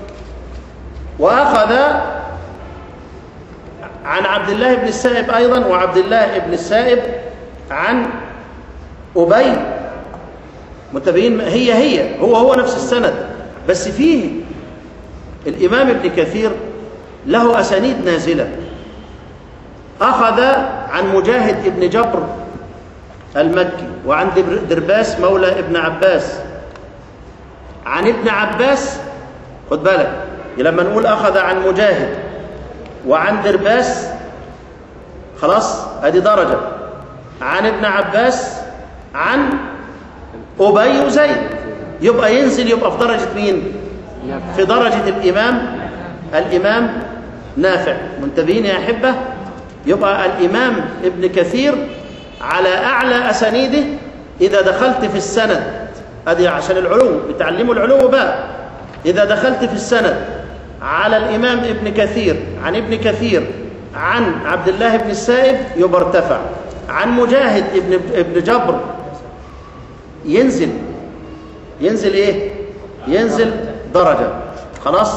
وأخذ عن عبد الله بن السائب أيضا وعبد الله بن السائب عن أبي متابعين هي هي هو هو نفس السند بس فيه الإمام ابن كثير له أسانيد نازلة أخذ عن مجاهد ابن جبر المكي وعن در- درباس مولى ابن عباس عن ابن عباس خد بالك لما نقول أخذ عن مجاهد وعن درباس خلاص ادي درجة عن ابن عباس عن أبي وزيد يبقى ينزل يبقى في درجة مين في درجة الإمام الإمام نافع منتبهين يا أحبة يبقى الإمام ابن كثير على أعلى أسانيده إذا دخلت في السند أدي عشان العلو بتعلموا العلو بقى إذا دخلت في السند على الإمام ابن كثير عن ابن كثير عن عبد الله بن السائب يبقى ارتفع عن مجاهد ابن ابن جبر ينزل ينزل ايه ينزل درجة خلاص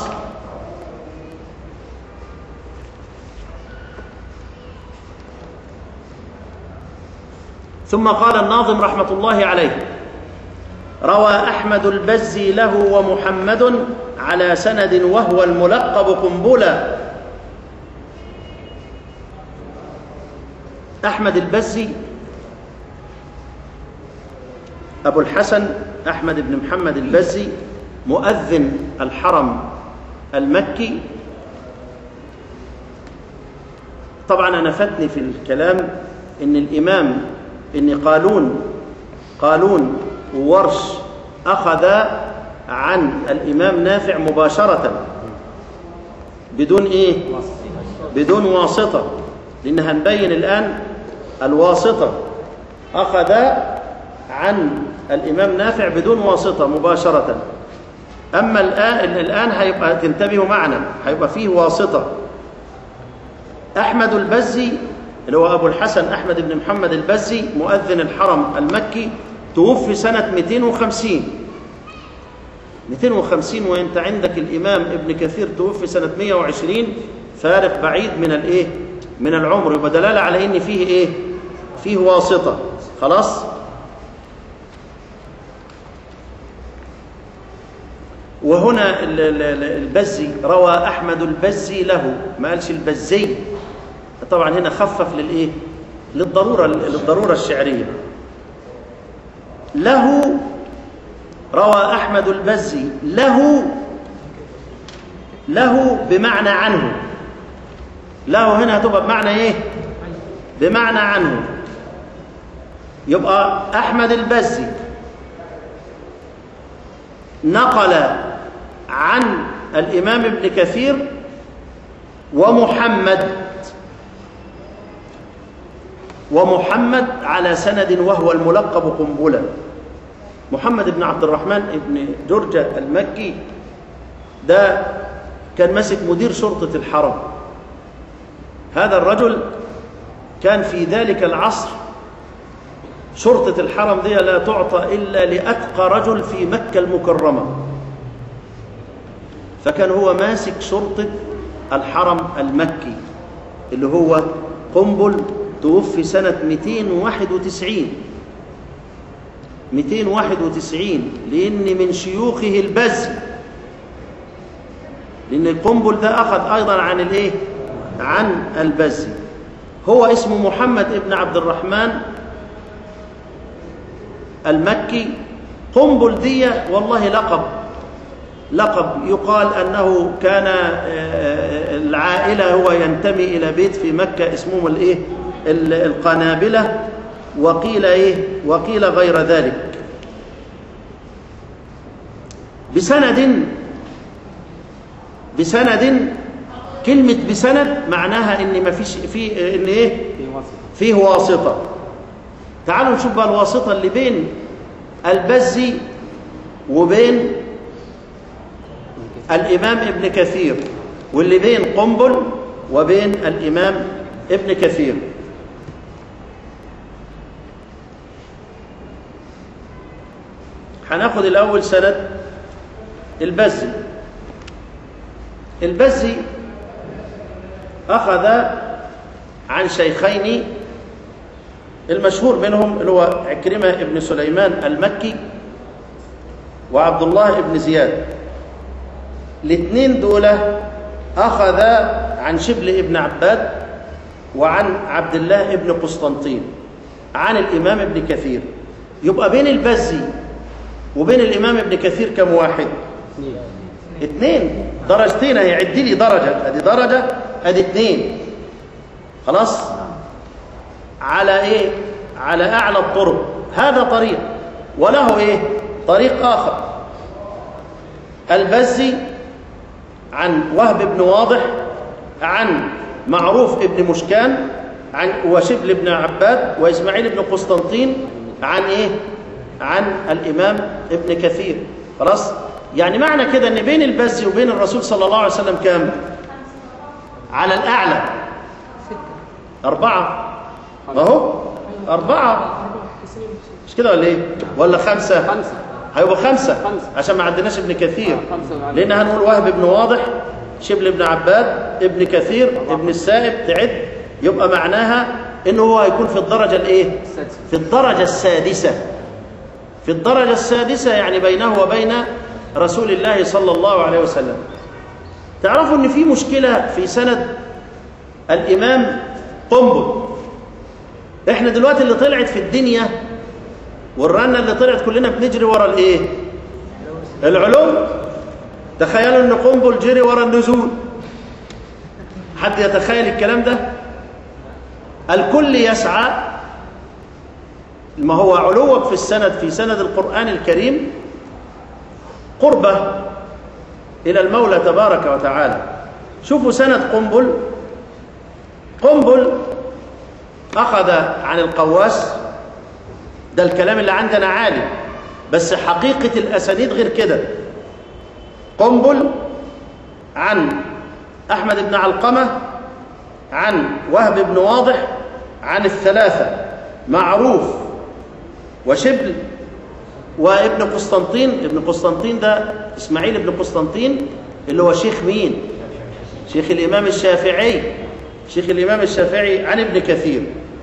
ثم قال الناظم رحمة الله عليه روى أحمد البزي له ومحمد على سند وهو الملقب قنبلا أحمد البزي أبو الحسن أحمد بن محمد البزي مؤذن الحرم المكي طبعا أنا فاتني في الكلام إن الإمام إن قالون قالون وورش أخذ عن الإمام نافع مباشرة بدون إيه؟ بدون واسطة لأن هنبين الآن الواسطة أخذ عن الإمام نافع بدون واسطة مباشرة أما الآن الآن هيبقى تنتبهوا معنا هيبقى فيه واسطة أحمد البزي اللي هو أبو الحسن أحمد بن محمد البزي مؤذن الحرم المكي توفي سنة 250 250 وانت عندك الإمام ابن كثير توفي سنة 120 فارق بعيد من الايه من العمر يبقى دلالة على ان فيه ايه فيه واسطة خلاص وهنا ال- ال- ال- البزي روى أحمد البزي له ما قالش البزي طبعا هنا خفف للايه للضرورة للضرورة الشعرية له روى أحمد البزي له له بمعنى عنه له هنا هتبقى بمعنى ايه بمعنى عنه يبقى أحمد البزي نقل عن الإمام ابن كثير ومحمد ومحمد على سند وهو الملقب قنبلا محمد بن عبد الرحمن بن جرجة المكي ده كان ماسك مدير شرطة الحرم هذا الرجل كان في ذلك العصر شرطة الحرم دي لا تعطى إلا لأتقى رجل في مكة المكرمة فكان هو ماسك شرطة الحرم المكي اللي هو قنبل توفي سنة 291 291 لأن من شيوخه البزي لأن القنبل ده أخذ أيضا عن الإيه؟ عن البزي هو اسمه محمد ابن عبد الرحمن المكي قنبل دي والله لقب لقب يقال أنه كان العائلة هو ينتمي إلى بيت في مكة اسمه الإيه القنابلة وقيل إيه وقيل غير ذلك بسند بسند كلمة بسند معناها إن ما فيش في إن إيه في وصف فيه واسطة تعالوا نشوف بقى الواسطة اللي بين البزي وبين الإمام ابن كثير واللي بين قنبل وبين الإمام ابن كثير هناخد الأول سند البزي البزي أخذ عن شيخين المشهور منهم اللي هو عكرمة ابن سليمان المكي وعبد الله ابن زياد الاثنين دول أخذ عن شبل ابن عباد وعن عبد الله ابن قسطنطين عن الإمام ابن كثير يبقى بين البزي وبين الإمام ابن كثير كم واحد اثنين اثنين درجتين هيعد لي درجة ادي درجة ادي اثنين خلاص على ايه على اعلى الطرق هذا طريق وله ايه طريق اخر البزي عن وهب بن واضح عن معروف ابن مشكان عن وشبل بن عباد واسماعيل بن قسطنطين عن ايه عن الامام ابن كثير خلاص يعني معنى كده ان بين البزي وبين الرسول صلى الله عليه وسلم كام على الاعلى اربعه اهو اربعه مش كده ولا ايه ولا خمسه خمسة هيبقوا خمسه خمسة. عشان ما عندناش ابن كثير آه، خمسة وعلى- لان هنقول وهب بن واضح شبل بن عباد ابن كثير ابن السائب تعد يبقى معناها انه هو هيكون في الدرجة الايه السادسة في الدرجة السادسة في الدرجة السادسة يعني بينه وبين رسول الله صلى الله عليه وسلم تعرفوا ان في مشكلة في سند الامام قنبل احنا دلوقتي اللي طلعت في الدنيا والرنة اللي طلعت كلنا بنجري ورا الايه العلوم تخيلوا ان قنبل جري ورا النزول حد يتخيل الكلام ده الكل يسعى ما هو علوك في السند في سند القرآن الكريم قربة إلى المولى تبارك وتعالى شوفوا سند قنبل قنبل أخذ عن القواس ده الكلام اللي عندنا عالي بس حقيقة الأسانيد غير كده قنبل عن أحمد بن علقمة عن وهب بن واضح عن الثلاثة معروف وشبل وابن قسطنطين ابن قسطنطين ده إسماعيل ابن قسطنطين اللي هو شيخ مين شيخ الإمام الشافعي شيخ الإمام الشافعي عن ابن كثير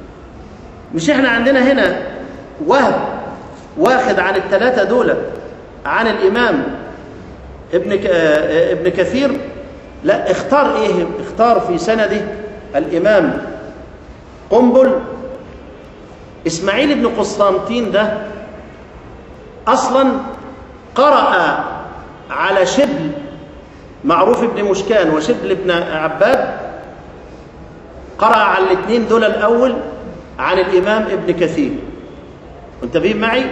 مش احنا عندنا هنا وهب واخد عن الثلاثة دول عن الإمام ابن ك... آه، ابن كثير لا اختار ايه اختار في سنده الإمام قنبل إسماعيل بن قسطنطين ده أصلا قرأ على شبل معروف بن مشكان وشبل بن عباد قرأ على الاثنين دول الأول عن الإمام ابن كثير منتبهين معي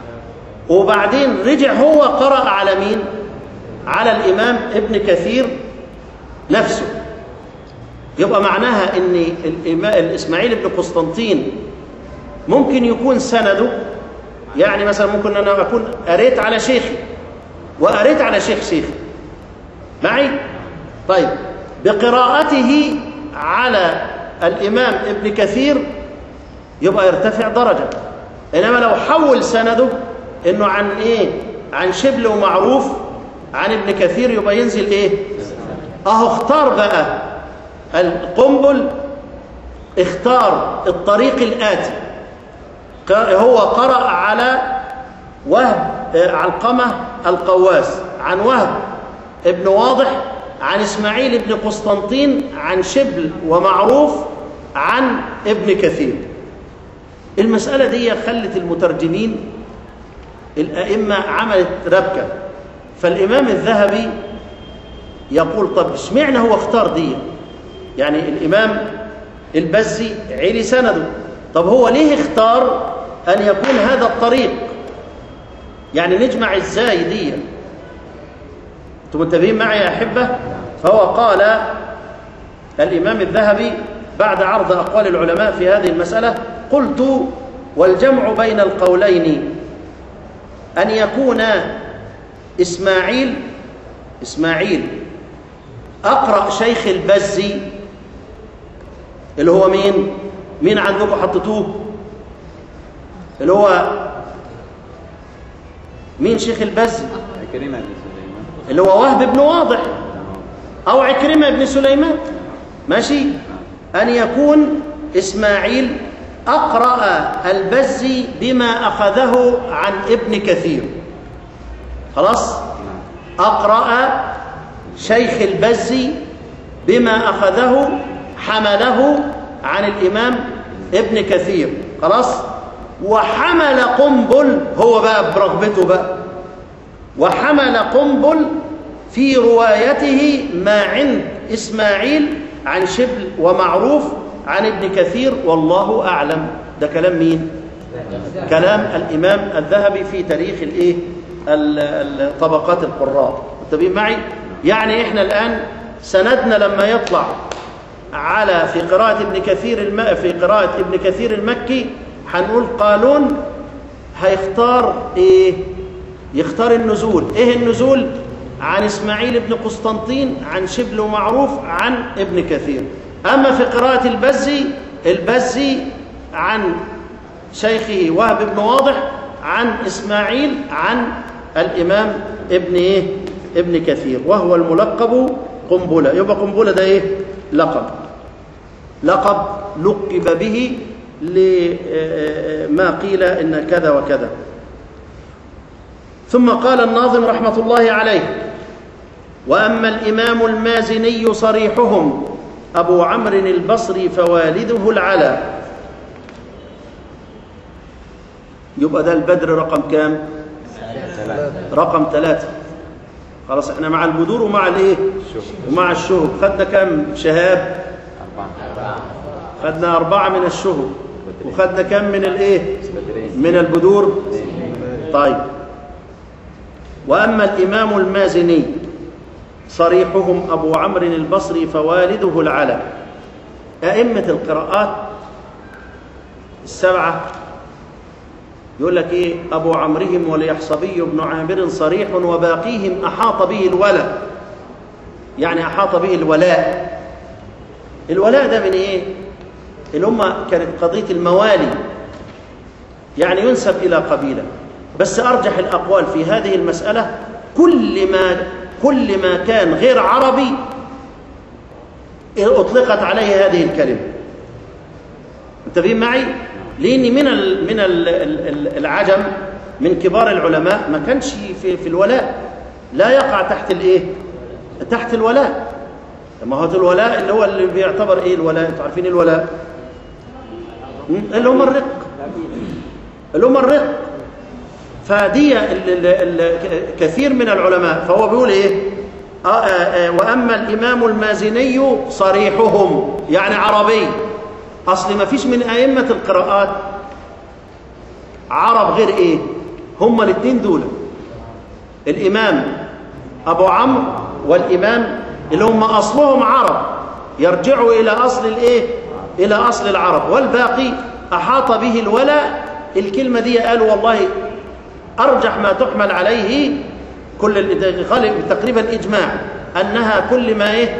وبعدين رجع هو قرأ على مين على الإمام ابن كثير نفسه يبقى معناها ان الإما- الاسماعيل بن قسطنطين ممكن يكون سنده يعني مثلا ممكن انا اكون قريت على شيخي وقريت على شيخ شيخي معي طيب بقراءته على الامام ابن كثير يبقى يرتفع درجه انما لو حول سنده انه عن ايه عن شبل ومعروف عن ابن كثير يبقى ينزل ايه اهو اختار بقى القنبل اختار الطريق الآتي ق- هو قرأ على وهب آه، علقمة القواس عن وهب ابن واضح عن إسماعيل بن قسطنطين عن شبل ومعروف عن ابن كثير المسألة دي خلت المترجمين الأئمة عملت ربكة فالإمام الذهبي يقول طب اشمعنى هو اختار دي يعني الإمام البزي علي سنده طب هو ليه اختار أن يكون هذا الطريق يعني نجمع ازاي دي انتم منتبهين معي يا أحبة فهو قال الإمام الذهبي بعد عرض أقوال العلماء في هذه المسألة قلت والجمع بين القولين أن يكون إسماعيل إسماعيل أقرأ شيخ البزي اللي هو مين؟ مين عندكم حطيتوه؟ اللي هو مين شيخ البزي؟ كريمة بن سليمان اللي هو وهب بن واضح أو عكرمة بن سليمان ماشي أن يكون إسماعيل أقرأ البزي بما أخذه عن ابن كثير خلاص أقرأ شيخ البزي بما أخذه حمله عن الإمام ابن كثير خلاص وحمل قنبل هو بقى برغبته بقى وحمل قنبل في روايته ما عند إسماعيل عن شبل ومعروف عن ابن كثير والله أعلم ده كلام مين؟ كلام الإمام الذهبي في تاريخ الإيه؟ ال- ال- طبقات القراء متفقين معي؟ يعني إحنا الآن سندنا لما يطلع على في قراءة ابن كثير الم... في قراءة ابن كثير المكي هنقول قالون هيختار ايه يختار النزول ايه النزول عن اسماعيل بن قسطنطين عن شبل ومعروف عن ابن كثير اما في قراءة البزي البزي عن شيخه وهب بن واضح عن اسماعيل عن الامام ابن ايه ابن كثير وهو الملقب قنبله يبقى قنبله ده ايه لقب لقب لقب به لما قيل إن كذا وكذا ثم قال الناظم رحمة الله عليه وأما الإمام المازني صريحهم أبو عمرو البصري فوالده العلا يبقى ده البدر رقم كام رقم ثلاثة خلاص احنا مع البدور ومع الايه ومع الشهب خدنا كام شهاب خدنا أربعة من الشهب وخدنا كام من الايه من البدور طيب وأما الإمام المازني صريحهم أبو عمرو البصري فوالده العلا أئمة القراءات السبعة يقول لك إيه أبو عمرهم وليحصبي بن عامر صريح وباقيهم أحاط به الولاء يعني أحاط به الولاء الولاء ده من إيه اللي هم كانت قضية الموالي يعني ينسب إلى قبيلة بس أرجح الأقوال في هذه المسألة كل ما كل ما كان غير عربي أطلقت عليه هذه الكلمة انتبهين معي لأن من ال من ال العجم من كبار العلماء ما كانش في, في الولاء لا يقع تحت الايه تحت الولاء ما هو الولاء اللي هو اللي بيعتبر ايه الولاء انتوا عارفين الولاء اللي هم الرق اللي هم الرق فدي ال ال كثير من العلماء فهو بيقول ايه آه آه واما الامام المازني صريحهم يعني عربي اصل ما فيش من ائمه القراءات عرب غير ايه هما الاثنين دول الامام ابو عمرو والامام اللي هم اصلهم عرب يرجعوا الى اصل الايه الى اصل العرب والباقي احاط به الولاء الكلمه دي قالوا والله أرجح ما تحمل عليه كل تقريبا إجماع أنها كل ما إيه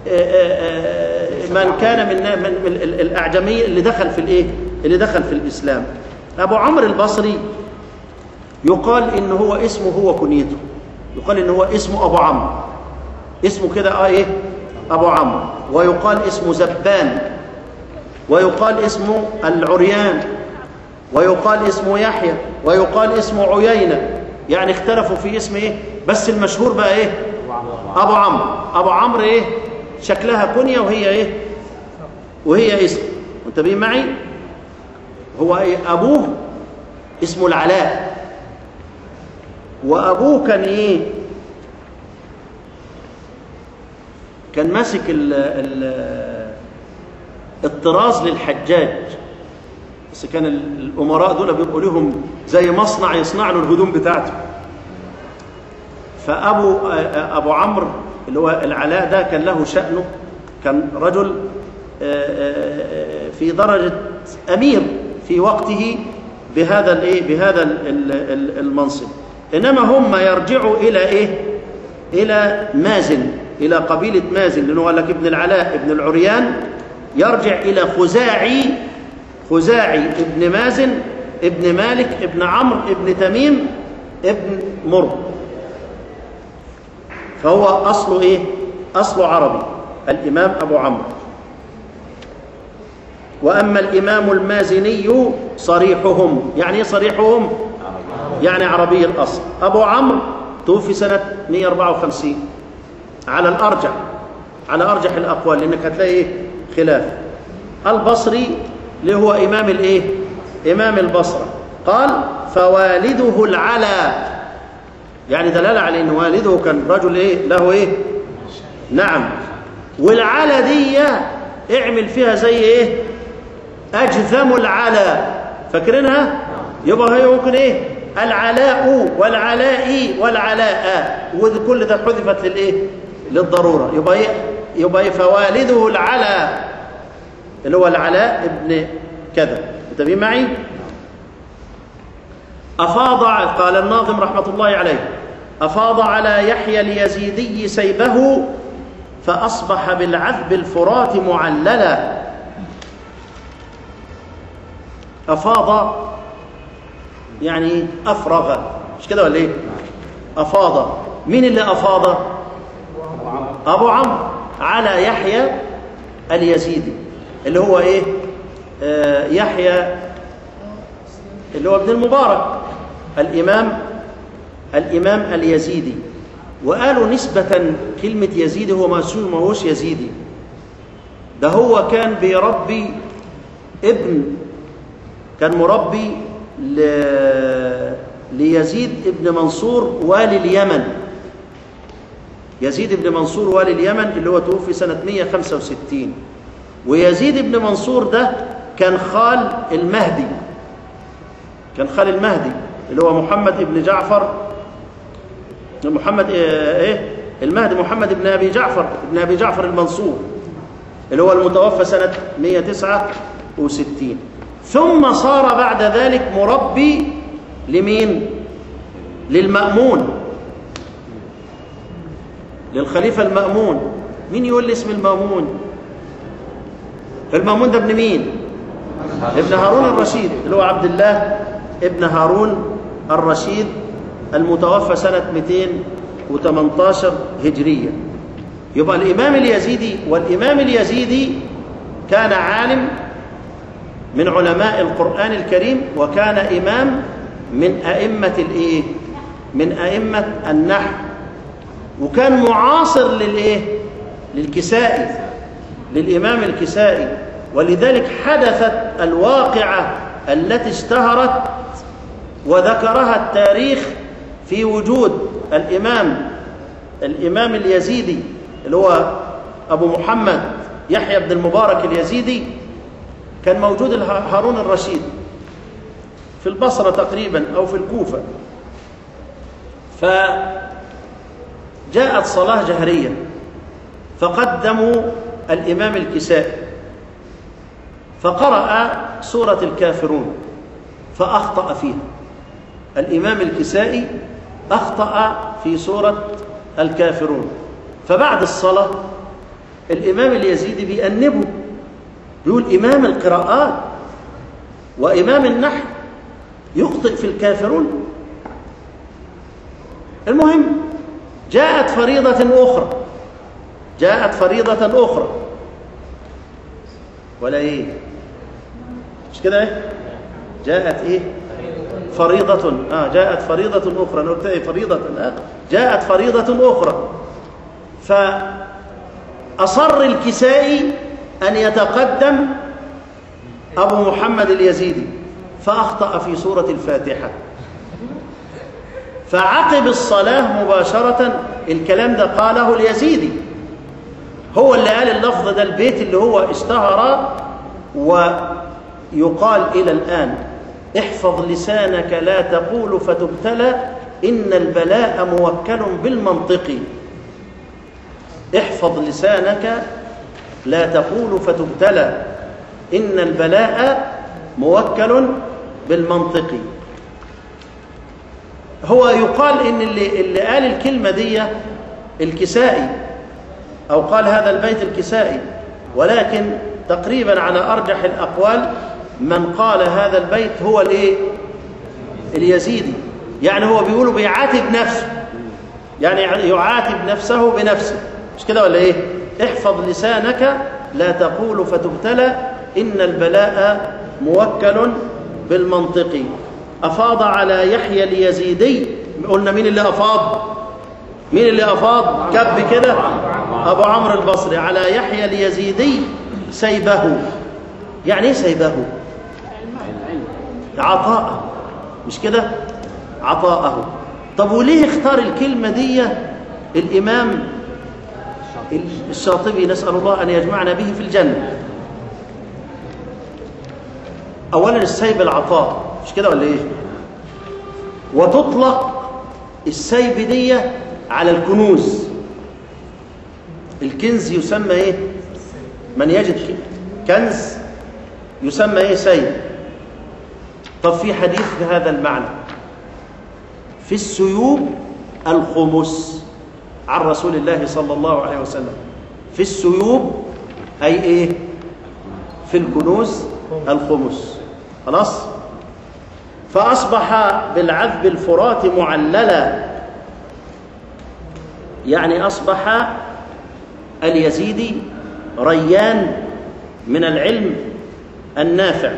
من كان من من الأعجمي اللي دخل في الإيه اللي دخل في الإسلام أبو عمرو البصري يقال إن هو اسمه هو كنيته يقال إن هو اسمه أبو عمرو اسمه كده آه إيه أبو عمرو ويقال اسمه زبان ويقال اسمه العريان ويقال اسمه يحيى ويقال اسمه عيينة يعني اختلفوا في اسم ايه بس المشهور بقى ايه ابو عمرو ابو عمرو ايه شكلها كنية وهي ايه وهي اسم منتبهين معي هو ايه ابوه اسمه العلاء وابوه كان ايه كان ماسك ال ال الطراز للحجاج بس كان الامراء دول بيبقوا لهم زي مصنع يصنع له الهدوم بتاعته فابو ابو عمرو اللي هو العلاء ده كان له شأنه كان رجل في درجة أمير في وقته بهذا الايه بهذا المنصب انما هم يرجعوا الى ايه الى مازن الى قبيله مازن لانه قال لك ابن العلاء ابن العريان يرجع الى خزاعي خزاعي ابن مازن ابن مالك ابن عمرو ابن تميم ابن مر فهو اصله ايه اصله عربي الامام ابو عمرو واما الامام المازني صريحهم يعني ايه صريحهم يعني عربي الاصل ابو عمرو توفي سنه 154 على الارجح على ارجح الاقوال لانك هتلاقي ايه خلاف البصري اللي هو امام الايه امام البصره قال فوالده العلا يعني دلاله على ان والده كان رجل ايه له ايه نعم والعلا دي اعمل فيها زي ايه اجذم العلا فاكرينها يبقى هي ممكن ايه العلاء والعلاء والعلاء وكل ده حذفت للايه للضروره يبقى ايه يبقى إيه فوالده العلا اللي هو العلاء ابن كذا متابعين معي أفاض قال الناظم رحمة الله عليه أفاض على يحيى اليزيدي سيبه فأصبح بالعذب الفرات معللا أفاض يعني أفرغ مش كده ولا إيه أفاض مين اللي أفاض أبو عمرو على يحيى اليزيدي اللي هو ايه آه يحيى اللي هو ابن المبارك الامام الامام اليزيدي وقالوا نسبة كلمة يزيدي هو ما ما هوش يزيدي ده هو كان بيربي ابن كان مربي ل... ليزيد ابن منصور والي اليمن يزيد بن منصور والي اليمن اللي هو توفي سنة 165 ويزيد بن منصور ده كان خال المهدي كان خال المهدي اللي هو محمد بن جعفر محمد ايه المهدي محمد بن ابي جعفر بن ابي جعفر المنصور اللي هو المتوفى سنة 169 ثم صار بعد ذلك مربي لمين للمأمون للخليفة المأمون مين يقول لي اسم المأمون المأمون ده ابن مين ابن هارون الرشيد اللي هو عبد الله ابن هارون الرشيد المتوفى سنة 218 هجرية يبقى الإمام اليزيدي والإمام اليزيدي كان عالم من علماء القرآن الكريم وكان إمام من أئمة الإيه؟ من أئمة النحو وكان معاصر للإيه؟ للكسائي للإمام الكسائي ولذلك حدثت الواقعة التي اشتهرت وذكرها التاريخ في وجود الإمام الإمام اليزيدي اللي هو أبو محمد يحيى بن المبارك اليزيدي كان موجود هارون الرشيد في البصرة تقريبا أو في الكوفة فجاءت صلاة جهرية فقدموا الإمام الكسائي فقرأ سورة الكافرون فأخطأ فيها الإمام الكسائي أخطأ في سورة الكافرون فبعد الصلاة الإمام اليزيدي بيأنبه بيقول إمام القراءات وإمام النحو يخطئ في الكافرون المهم جاءت فريضة أخرى جاءت فريضة أخرى ولا إيه مش كده إيه جاءت إيه فريضة آه جاءت فريضة أخرى أنا قلت إيه فريضة آه جاءت فريضة أخرى فأصر الكسائي أن يتقدم أبو محمد اليزيدي فأخطأ في سورة الفاتحة فعقب الصلاة مباشرة الكلام ده قاله اليزيدي هو اللي قال اللفظ ده البيت اللي هو اشتهر ويقال إلى الآن احفظ لسانك لا تقول فتبتلى إن البلاء موكل بالمنطق احفظ لسانك لا تقول فتبتلى إن البلاء موكل بالمنطق هو يقال إن اللي, اللي قال الكلمة دي الكسائي أو قال هذا البيت الكسائي ولكن تقريبا على أرجح الأقوال من قال هذا البيت هو الايه اليزيدي يعني هو بيقولوا بيعاتب نفسه يعني يعاتب نفسه بنفسه مش كده ولا ايه احفظ لسانك لا تقول فتبتلى ان البلاء موكل بالمنطق افاض على يحيى اليزيدي قلنا مين اللي افاض مين اللي افاض كب كده ابو عمرو البصري على يحيى اليزيدي سيبه يعني ايه سيبه عطاءه مش كده عطاءه طب وليه اختار الكلمة دي الإمام الشاطبي نسأل الله أن يجمعنا به في الجنة أولا السيب العطاء مش كده ولا إيه وتطلق السيب دي على الكنوز الكنز يسمى إيه من يجد كنز يسمى إيه سيب طب في حديث بهذا المعنى في السيوب الخمس عن رسول الله صلى الله عليه وسلم في السيوب أي إيه في الكنوز الخمس خلاص فأصبح بالعذب الفرات معللا يعني أصبح اليزيدي ريان من العلم النافع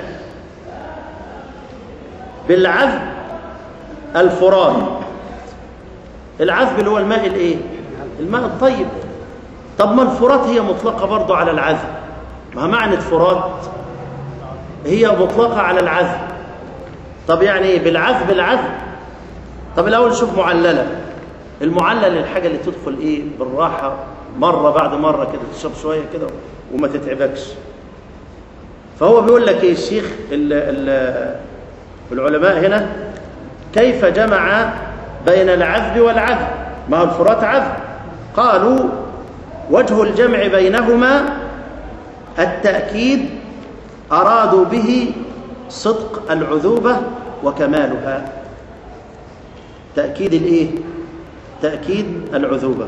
بالعذب الفرات العذب اللي هو الماء الايه الماء الطيب طب ما الفرات هي مطلقه برضه على العذب ما معنى فرات هي مطلقه على العذب طب يعني ايه بالعذب العذب طب الاول نشوف معلله المعلل الحاجه اللي تدخل ايه بالراحه مره بعد مره كده تشرب شويه كده وما تتعبكش فهو بيقول لك ايه الشيخ ال ال العلماء هنا كيف جمع بين العذب والعذب ما هو الفرات عذب قالوا وجه الجمع بينهما التأكيد أرادوا به صدق العذوبة وكمالها تأكيد الإيه؟ تأكيد العذوبة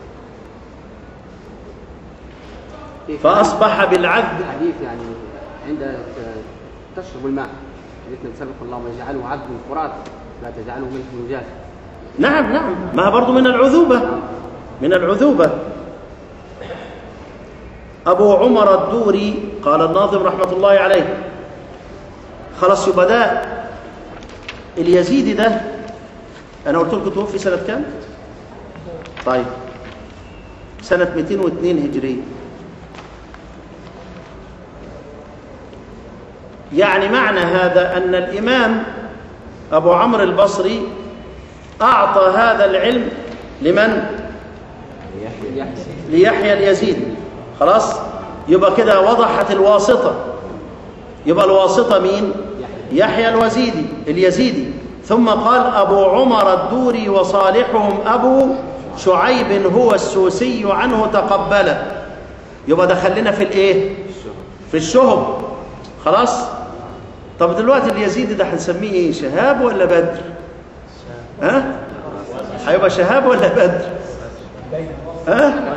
فأصبح بالعذب الحديث يعني عند تشرب الماء حديث سبق اللهم يجعله عذب فرات لا تجعله ملح مجاف نعم نعم ما برضو من العذوبة من العذوبة أبو عمر الدوري قال الناظم رحمة الله عليه خلاص يبقى ده اليزيدي ده أنا قلت لكم توفي سنة كام؟ طيب سنة 202 هجرية يعني معنى هذا أن الإمام أبو عمرو البصري أعطى هذا العلم لمن؟ ليحيى اليزيدي خلاص يبقى كده وضحت الواسطة يبقى الواسطة مين يحيى الوزيدي اليزيدي ثم قال أبو عمر الدوري وصالحهم أبو شعيب هو السوسي عنه تقبل يبقى دخلنا في الايه في الشهب خلاص طب دلوقتي اليزيدي ده هنسميه ايه شهاب ولا بدر ها هيبقى شهاب ولا بدر ها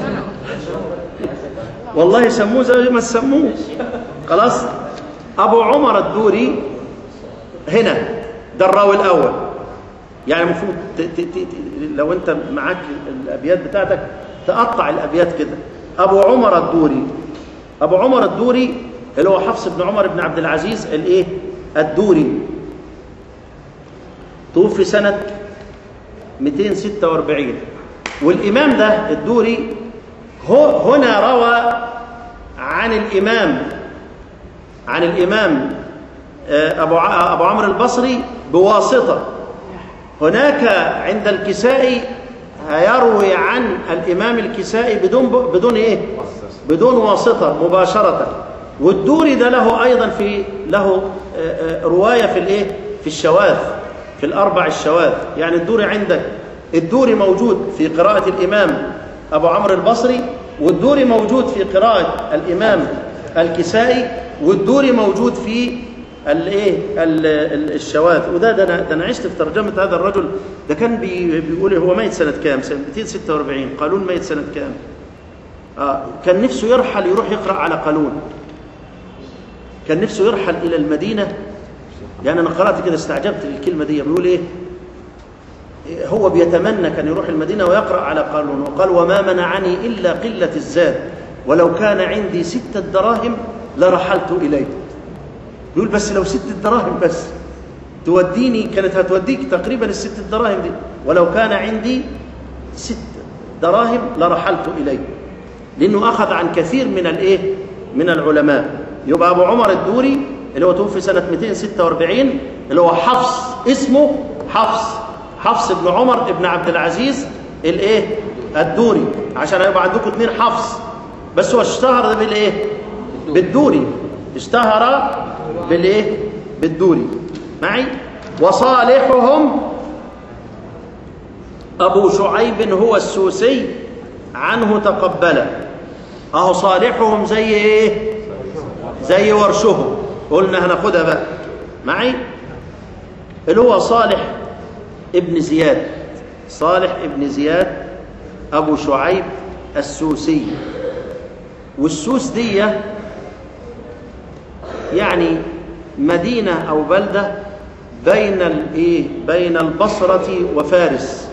والله سموه زي ما سموه خلاص ابو عمر الدوري هنا ده الراوي الاول يعني المفروض ت- ت- ت- لو انت معاك الابيات بتاعتك تقطع الابيات كده ابو عمر الدوري ابو عمر الدوري اللي هو حفص بن عمر بن عبد العزيز الايه الدوري توفي سنه 246 والامام ده الدوري هو هنا روى عن الامام عن الامام آه، ابو ع- ابو عمرو البصري بواسطه هناك عند الكسائي هيروي عن الامام الكسائي بدون بدون ايه بدون واسطه مباشره والدوري ده له ايضا في له آه، آه، روايه في الايه في الشواذ في الاربع الشواذ يعني الدوري عندك الدوري موجود في قراءه الامام ابو عمرو البصري والدوري موجود في قراءه الامام الكسائي والدوري موجود في الايه ال- ال- الشواذ وده ده انا ده انا عشت في ترجمه هذا الرجل ده كان بي بيقول هو ميت سنه كام؟ سنه 246 قالون ميت سنه كام؟ آه كان نفسه يرحل يروح يقرا على قالون كان نفسه يرحل الى المدينه يعني انا قرات كده استعجبت الكلمه دي بيقول ايه؟ هو بيتمنى كان يروح المدينه ويقرا على قالون وقال وما منعني الا قله الزاد ولو كان عندي سته دراهم لرحلت اليه يقول بس لو ست دراهم بس توديني كانت هتوديك تقريبا الست دراهم دي ولو كان عندي ست دراهم لرحلت إليه لأنه أخذ عن كثير من الإيه من العلماء يبقى أبو عمر الدوري اللي هو توفي سنة 246 اللي هو حفص اسمه حفص حفص بن عمر بن عبد العزيز الإيه الدوري عشان يبقى عندكم اثنين حفص بس هو اشتهر بالايه بالدوري اشتهر بالايه بالدوري معي وصالحهم ابو شعيب هو السوسي عنه تقبل اهو صالحهم زي ايه زي ورشهم قلنا هناخدها بقى معي اللي هو صالح ابن زياد صالح ابن زياد ابو شعيب السوسي والسوس دي يعني مدينة أو بلدة بين الإيه؟ بين البصرة وفارس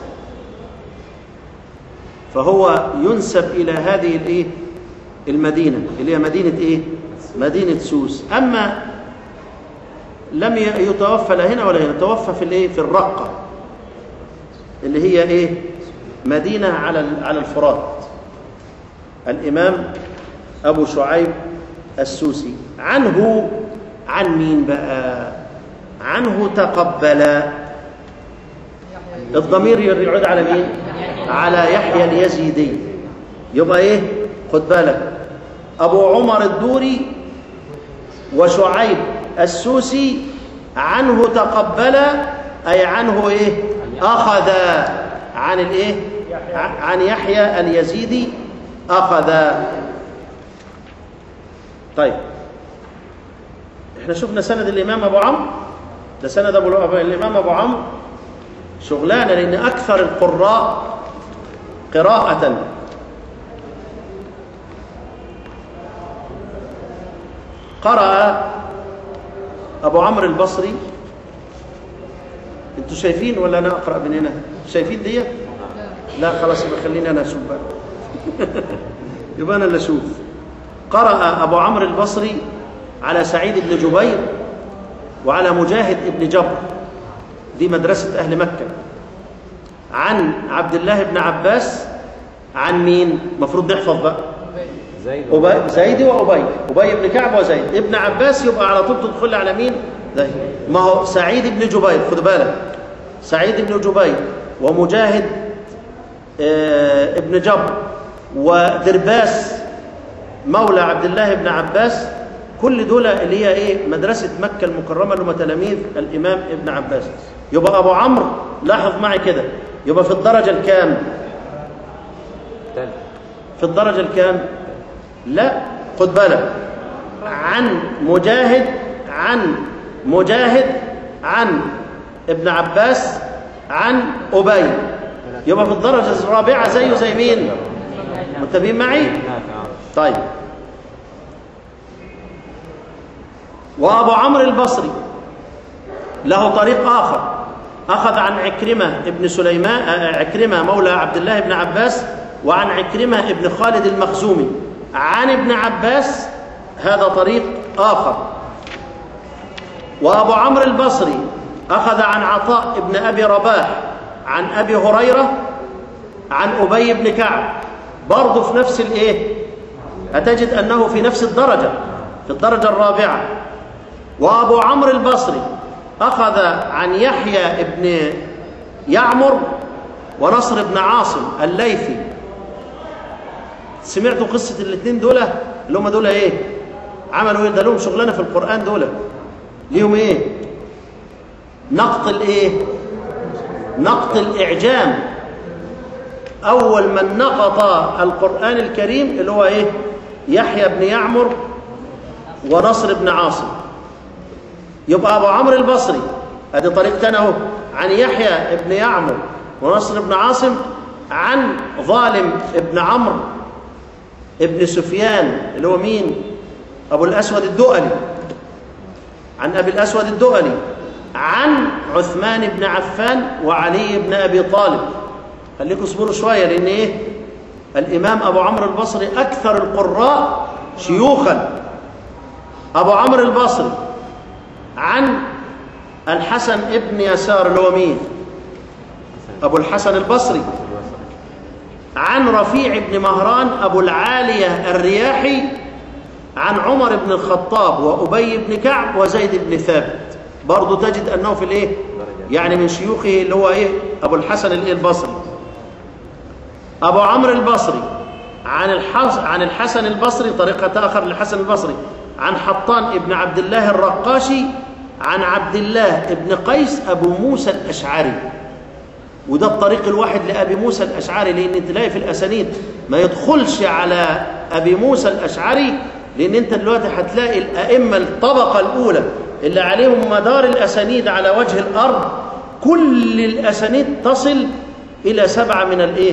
فهو ينسب إلى هذه الإيه؟ المدينة اللي هي مدينة إيه؟ مدينة سوس أما لم ي- يتوفى لا هنا ولا هنا توفى في الايه في الرقة اللي هي ايه مدينة على ال- على الفرات الإمام أبو شعيب السوسي عنه عن مين بقى عنه تقبل الضمير يعود على مين على يحيى اليزيدي يبقى ايه خد بالك ابو عمر الدوري وشعيب السوسي عنه تقبل اي عنه ايه اخذ عن الايه ع- عن يحيى اليزيدي اخذ طيب احنا شفنا سند الامام ابو عمرو ده سند ابو أبو- الامام ابو عمرو شغلانه لان اكثر القراء قراءه قرأ أبو عمرو البصري أنتوا شايفين ولا أنا أقرأ من هنا؟ شايفين دي؟ لا خلاص يبقى خليني أنا أشوف بقى يبقى أنا اللي أشوف قرأ أبو عمرو البصري على سعيد بن جبير وعلى مجاهد بن جبر دي مدرسة أهل مكة عن عبد الله بن عباس عن مين؟ المفروض نحفظ بقى زيد أبي زيد وأبي أبي بن كعب وزيد ابن عباس يبقى على طول تدخل على مين زيد ما هو سعيد بن جبير خد بالك سعيد بن جبير ومجاهد آه، ابن جبر ودرباس مولى عبد الله بن عباس كل دول اللي هي ايه مدرسة مكة المكرمة اللي هم تلاميذ الإمام ابن عباس يبقى أبو عمرو لاحظ معي كده يبقى في الدرجة الكام تالت في الدرجة الكام لا خد بالك عن مجاهد عن مجاهد عن ابن عباس عن أبي يبقى في الدرجة الرابعة زيه زي مين متفقين معي نافع آه. طيب وأبو عمرو البصري له طريق آخر أخذ عن عكرمة ابن سليمان آه، عكرمة مولى عبد الله بن عباس وعن عكرمة ابن خالد المخزومي عن ابن عباس هذا طريق آخر وأبو عمرو البصري أخذ عن عطاء ابن أبي رباح عن أبي هريرة عن أبي بن كعب برضه في نفس الإيه هتجد أنه في نفس الدرجة في الدرجة الرابعة وأبو عمرو البصري أخذ عن يحيى ابن يعمر ونصر بن عاصم الليثي سمعتوا قصة الاثنين دول اللي هم دول ايه عملوا ايه ده لهم شغلانة في القرآن دول ليهم ايه نقط الايه نقط الإعجام أول من نقط القرآن الكريم اللي هو ايه يحيى بن يعمر ونصر بن عاصم يبقى أبو عمرو البصري ادي طريق تاني اهو عن يحيى بن يعمر ونصر بن عاصم عن ظالم ابن عمرو ابن سفيان اللي هو مين ابو الاسود الدؤلي عن ابي الاسود الدؤلي عن عثمان بن عفان وعلي بن ابي طالب خليكم اصبروا شويه لان ايه الامام ابو عمرو البصري اكثر القراء شيوخا ابو عمرو البصري عن الحسن ابن يسار اللي هو مين ابو الحسن البصري عن رفيع بن مهران أبو العالية الرياحي عن عمر بن الخطاب وأبي بن كعب وزيد بن ثابت برضو تجد أنه في الإيه يعني من شيوخه اللي هو إيه أبو الحسن الإيه البصري أبو عمرو البصري عن الحس عن الحسن البصري طريقة آخر للحسن البصري عن حطان ابن عبد الله الرقاشي عن عبد الله ابن قيس أبو موسى الأشعري وده الطريق الواحد لأبي موسى الأشعري لأن تلاقي في الأسانيد ما يدخلش على أبي موسى الأشعري لأن أنت دلوقتي هتلاقي الأئمة الطبقة الأولى اللي عليهم مدار الأسانيد على وجه الأرض كل الأسانيد تصل إلى سبعة من الإيه؟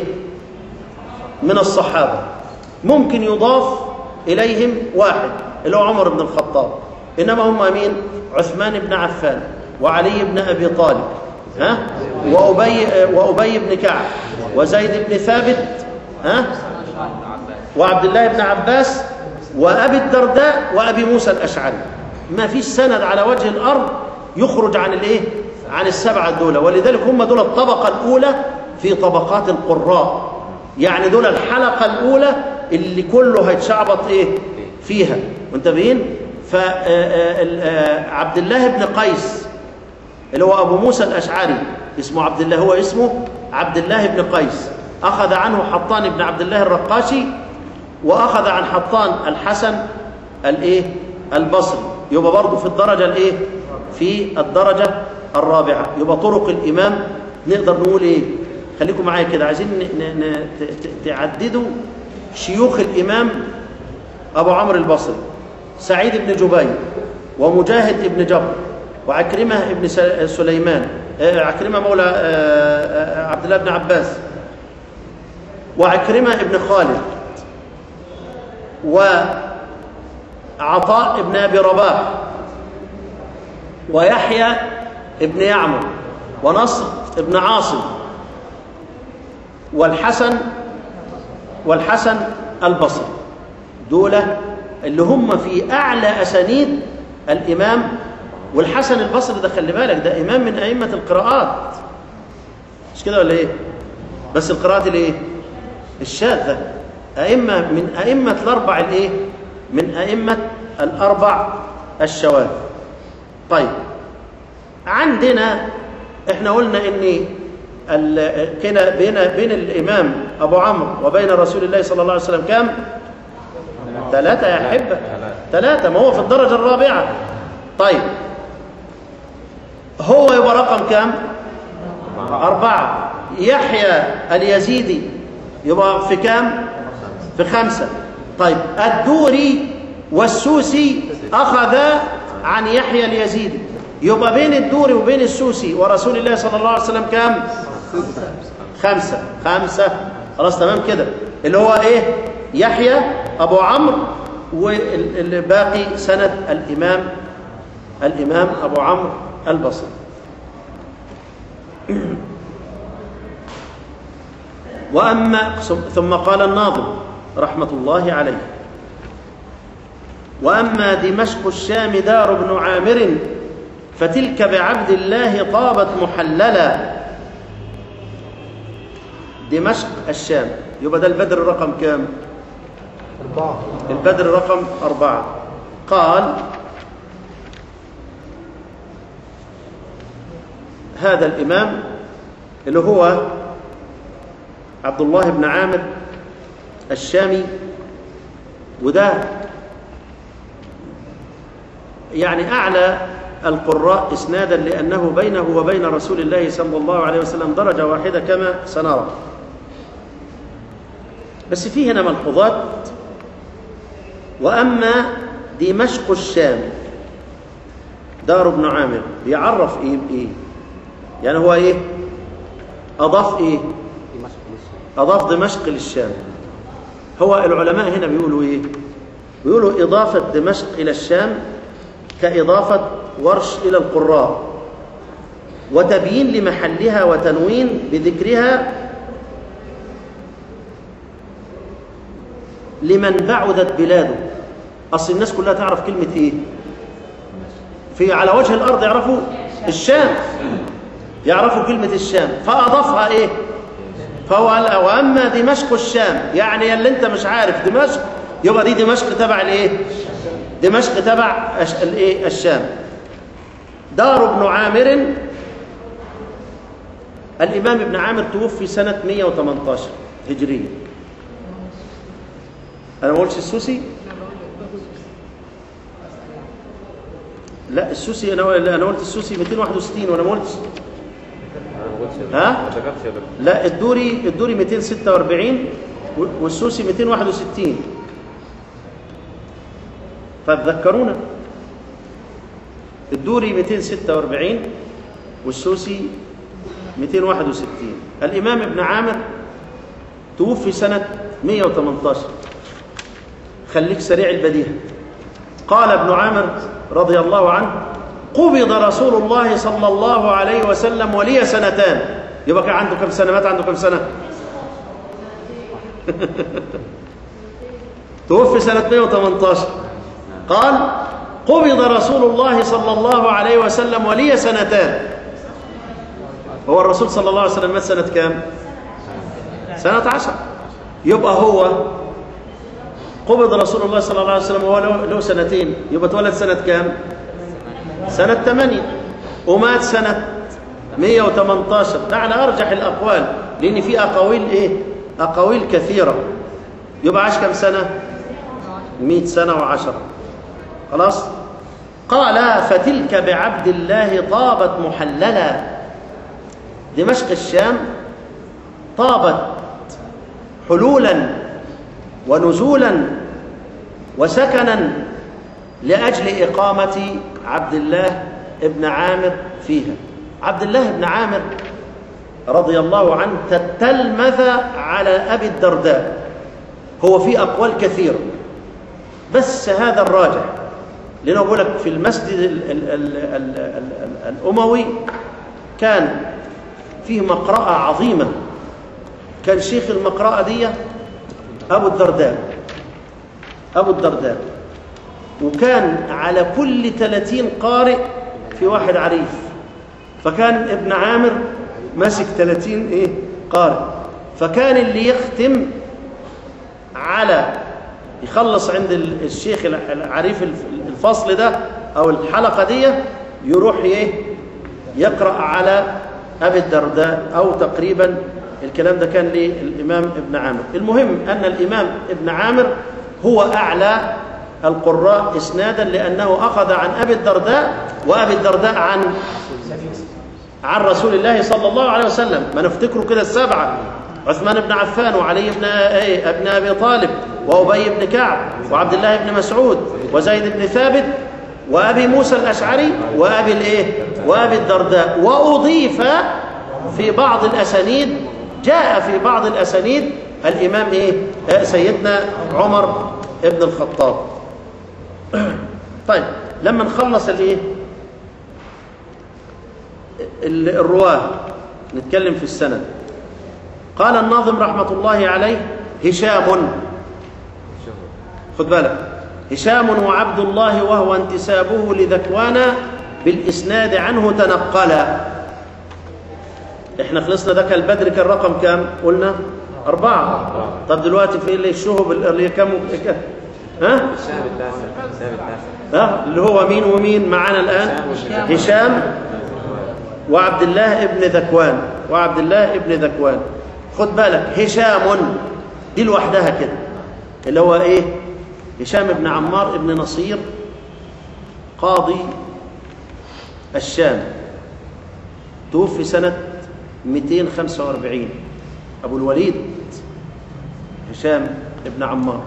من الصحابة ممكن يضاف إليهم واحد اللي هو عمر بن الخطاب إنما هم مين؟ عثمان بن عفان وعلي بن أبي طالب ها وأبي وأبي بن كعب وزيد بن ثابت ها وعبد الله بن عباس وأبي الدرداء وأبي موسى الأشعري ما فيش سند على وجه الأرض يخرج عن الإيه؟ عن السبعة دول ولذلك هم دول الطبقة الأولى في طبقات القراء يعني دول الحلقة الأولى اللي كله هيتشعبط إيه؟ فيها منتبهين؟ فعبد الله بن قيس اللي هو أبو موسى الأشعري اسمه عبد الله هو اسمه عبد الله بن قيس أخذ عنه حطان بن عبد الله الرقاشي وأخذ عن حطان الحسن الإيه البصري يبقى برضه في الدرجة الإيه في الدرجة الرابعة يبقى طرق الإمام نقدر نقول إيه خليكم معايا كده عايزين ن- ن- ن- ت- ت- تعددوا شيوخ الإمام أبو عمرو البصري سعيد بن جبير ومجاهد بن جبر وعكرمة بن س- سليمان آه، عكرمة مولى آه، آه، عبد الله بن عباس وعكرمة بن خالد وعطاء بن أبي رباح ويحيى بن يعمر ونصر بن عاصم والحسن والحسن البصري دول اللي هم في أعلى أسانيد الإمام والحسن البصري ده خلي بالك ده إمام من أئمة القراءات مش كده ولا إيه؟ بس القراءات الإيه؟ الشاذة أئمة من أئمة الأربع الإيه؟ من أئمة الأربع الشواذ طيب عندنا احنا قلنا ان ال- كده بين بين الامام ابو عمرو وبين رسول الله صلى الله عليه وسلم كام ثلاثة يا أحبة ثلاثة ما هو في الدرجة الرابعة طيب هو يبقى رقم كام أربعة يحيى اليزيدي يبقى في كام في خمسة طيب الدوري والسوسي أخذا عن يحيى اليزيدي يبقى بين الدوري وبين السوسي ورسول الله صلى الله عليه وسلم كام خمسة خمسة خلاص تمام كده اللي هو ايه يحيى ابو عمرو والباقي سند الامام الامام ابو عمرو البصري واما ثم قال الناظم رحمه الله عليه واما دمشق الشام دار بن عامر فتلك بعبد الله طابت محللا دمشق الشام يبقى ده البدر رقم كام أربعة البدر رقم أربعة قال هذا الإمام اللي هو عبد الله بن عامر الشامي وده يعني أعلى القراء إسنادا لأنه بينه وبين رسول الله صلى الله عليه وسلم درجة واحدة كما سنرى بس في هنا ملحوظات وأما دمشق الشام دار ابن عامر بيعرف إيه بإيه يعني هو إيه أضاف إيه دمشق للشام أضاف دمشق للشام هو العلماء هنا بيقولوا إيه بيقولوا إضافة دمشق إلى الشام كإضافة ورش إلى القراء وتبيين لمحلها وتنوين بذكرها لمن بعدت بلاده أصل الناس كلها تعرف كلمة إيه في على وجه الأرض يعرفوا الشام يعرفوا كلمة الشام فأضافها إيه فهو قال واما دمشق الشام يعني اللي انت مش عارف دمشق يبقى دي دمشق تبع الايه دمشق تبع أش- الايه الشام دار ابن عامر الامام ابن عامر توفي سنه 118 هجريه انا ما قلتش السوسي لا السوسي انا لا، انا قلت السوسي 261 وانا ما قلتش انا ما قلتش ها؟ ما ذكرتش يا دكتور لا الدوري الدوري 246 و- والسوسي 261 فتذكرونا الدوري 246 والسوسي 261 الإمام ابن عامر توفي سنة 118 خليك سريع البديهة قال ابن عامر رضي الله عنه قبض رسول الله صلى الله عليه وسلم ولي سنتان يبقى كان عنده كم سنة مات عنده كم سنة توفي سنة 118 قال قبض رسول الله صلى الله عليه وسلم ولي سنتان هو الرسول صلى الله عليه وسلم مات سنة كام؟ سنة عشر يبقى هو قبض رسول الله صلى الله عليه وسلم وهو له- له سنتين يبقى اتولد سنة كام؟ سنة ثمانية ومات سنة 118 ده على أرجح الأقوال لأن في أقاويل إيه؟ أقاويل كثيرة يبقى عاش كم سنة؟ 100 سنة وعشرة خلاص؟ قال فتلك بعبد الله طابت محللا دمشق الشام طابت حلولا ونزولا وسكنا لأجل إقامة عبد الله ابن عامر فيها عبد الله بن عامر رضي الله عنه تتلمذ على أبي الدرداء هو في أقوال كثيرة بس هذا الراجح لأنه بقول لك في المسجد ال ال ال ال ال ال الأموي كان فيه مقرأة عظيمة كان شيخ المقرأة دي أبو الدرداء أبو الدرداء وكان على كل 30 قارئ في واحد عريف فكان ابن عامر ماسك 30 ايه قارئ فكان اللي يختم على يخلص عند ال- الشيخ الع- العريف الف- الفصل ده او الحلقه دي يروح ايه يقرا على ابي الدرداء او تقريبا الكلام ده كان للامام ابن عامر المهم ان الامام ابن عامر هو اعلى القراء اسنادا لانه اخذ عن ابي الدرداء وابي الدرداء عن عن رسول الله صلى الله عليه وسلم ما نفتكروا كده السبعه عثمان بن عفان وعلي بن ايه ابن ابي طالب وابي بن كعب وعبد الله بن مسعود وزيد بن ثابت وابي موسى الاشعري وابي الايه وابي الدرداء واضيف في بعض الاسانيد جاء في بعض الاسانيد الامام ايه آه، سيدنا عمر ابن الخطاب طيب لما نخلص الايه ال- الرواه نتكلم في السند قال الناظم رحمة الله عليه هشام خد بالك هشام وعبد الله وهو انتسابه لذكوان بالإسناد عنه تنقلا احنا خلصنا ده كالبدر كان رقم كام قلنا أربعة طب دلوقتي في اللي الشهب اللي هي كام ها الشهر التاسع الشهر التاسع ها اللي هو مين ومين معانا الآن هشام وعبد الله ابن ذكوان وعبد الله ابن ذكوان خد بالك هشام دي لوحدها كده اللي هو ايه هشام ابن عمار ابن نصير قاضي الشام توفي سنة 245 أبو الوليد هشام ابن عمار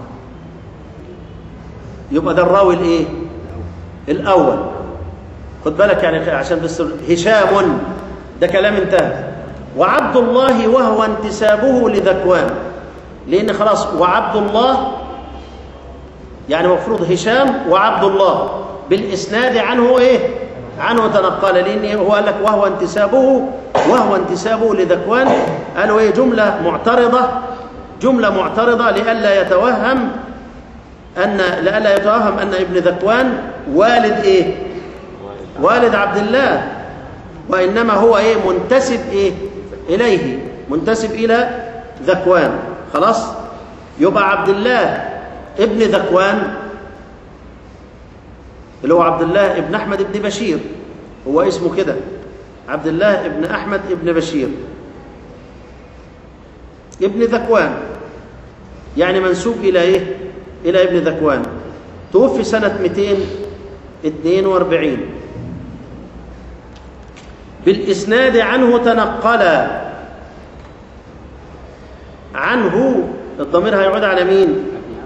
يبقى ده الراوي الايه الاول خد بالك يعني عشان بس هشام ده كلام انتهى وعبد الله وهو انتسابه لذكوان لان خلاص وعبد الله يعني مفروض هشام وعبد الله بالاسناد عنه ايه عنه تنقل لان هو قال لك وهو انتسابه وهو انتسابه لذكوان قالوا ايه جمله معترضه جمله معترضه لئلا يتوهم ان لئلا يتوهم ان ابن ذكوان والد ايه والد عبد الله وانما هو ايه منتسب ايه اليه منتسب الى ذكوان خلاص يبقى عبد الله ابن ذكوان اللي هو عبد الله ابن احمد ابن بشير هو اسمه كده عبد الله ابن احمد ابن بشير ابن ذكوان يعني منسوب الى ايه الى ابن ذكوان توفي سنه 242 بالإسناد عنه تنقل عنه الضمير هيعود على مين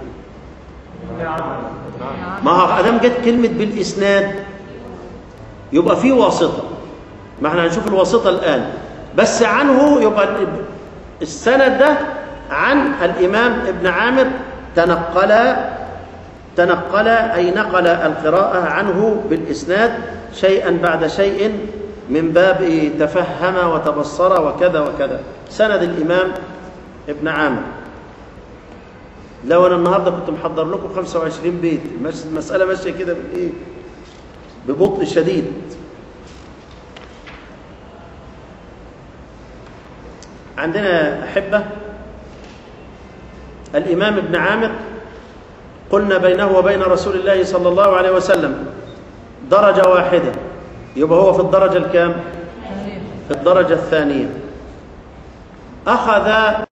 ما هو ادام جت كلمه بالاسناد يبقى في واسطه ما احنا هنشوف الواسطه الان بس عنه يبقى السند ده عن الامام ابن عامر تنقل تنقل اي نقل القراءه عنه بالاسناد شيئا بعد شيء من باب إيه؟ تفهم وتبصر وكذا وكذا سند الإمام ابن عامر لو انا النهارده كنت محضر لكم 25 بيت المس- المساله ماشيه كده بالايه ببطء شديد عندنا احبه الامام ابن عامر قلنا بينه وبين رسول الله صلى الله عليه وسلم درجه واحده يبقى هو في الدرجه الكام في الدرجه الثانيه اخذ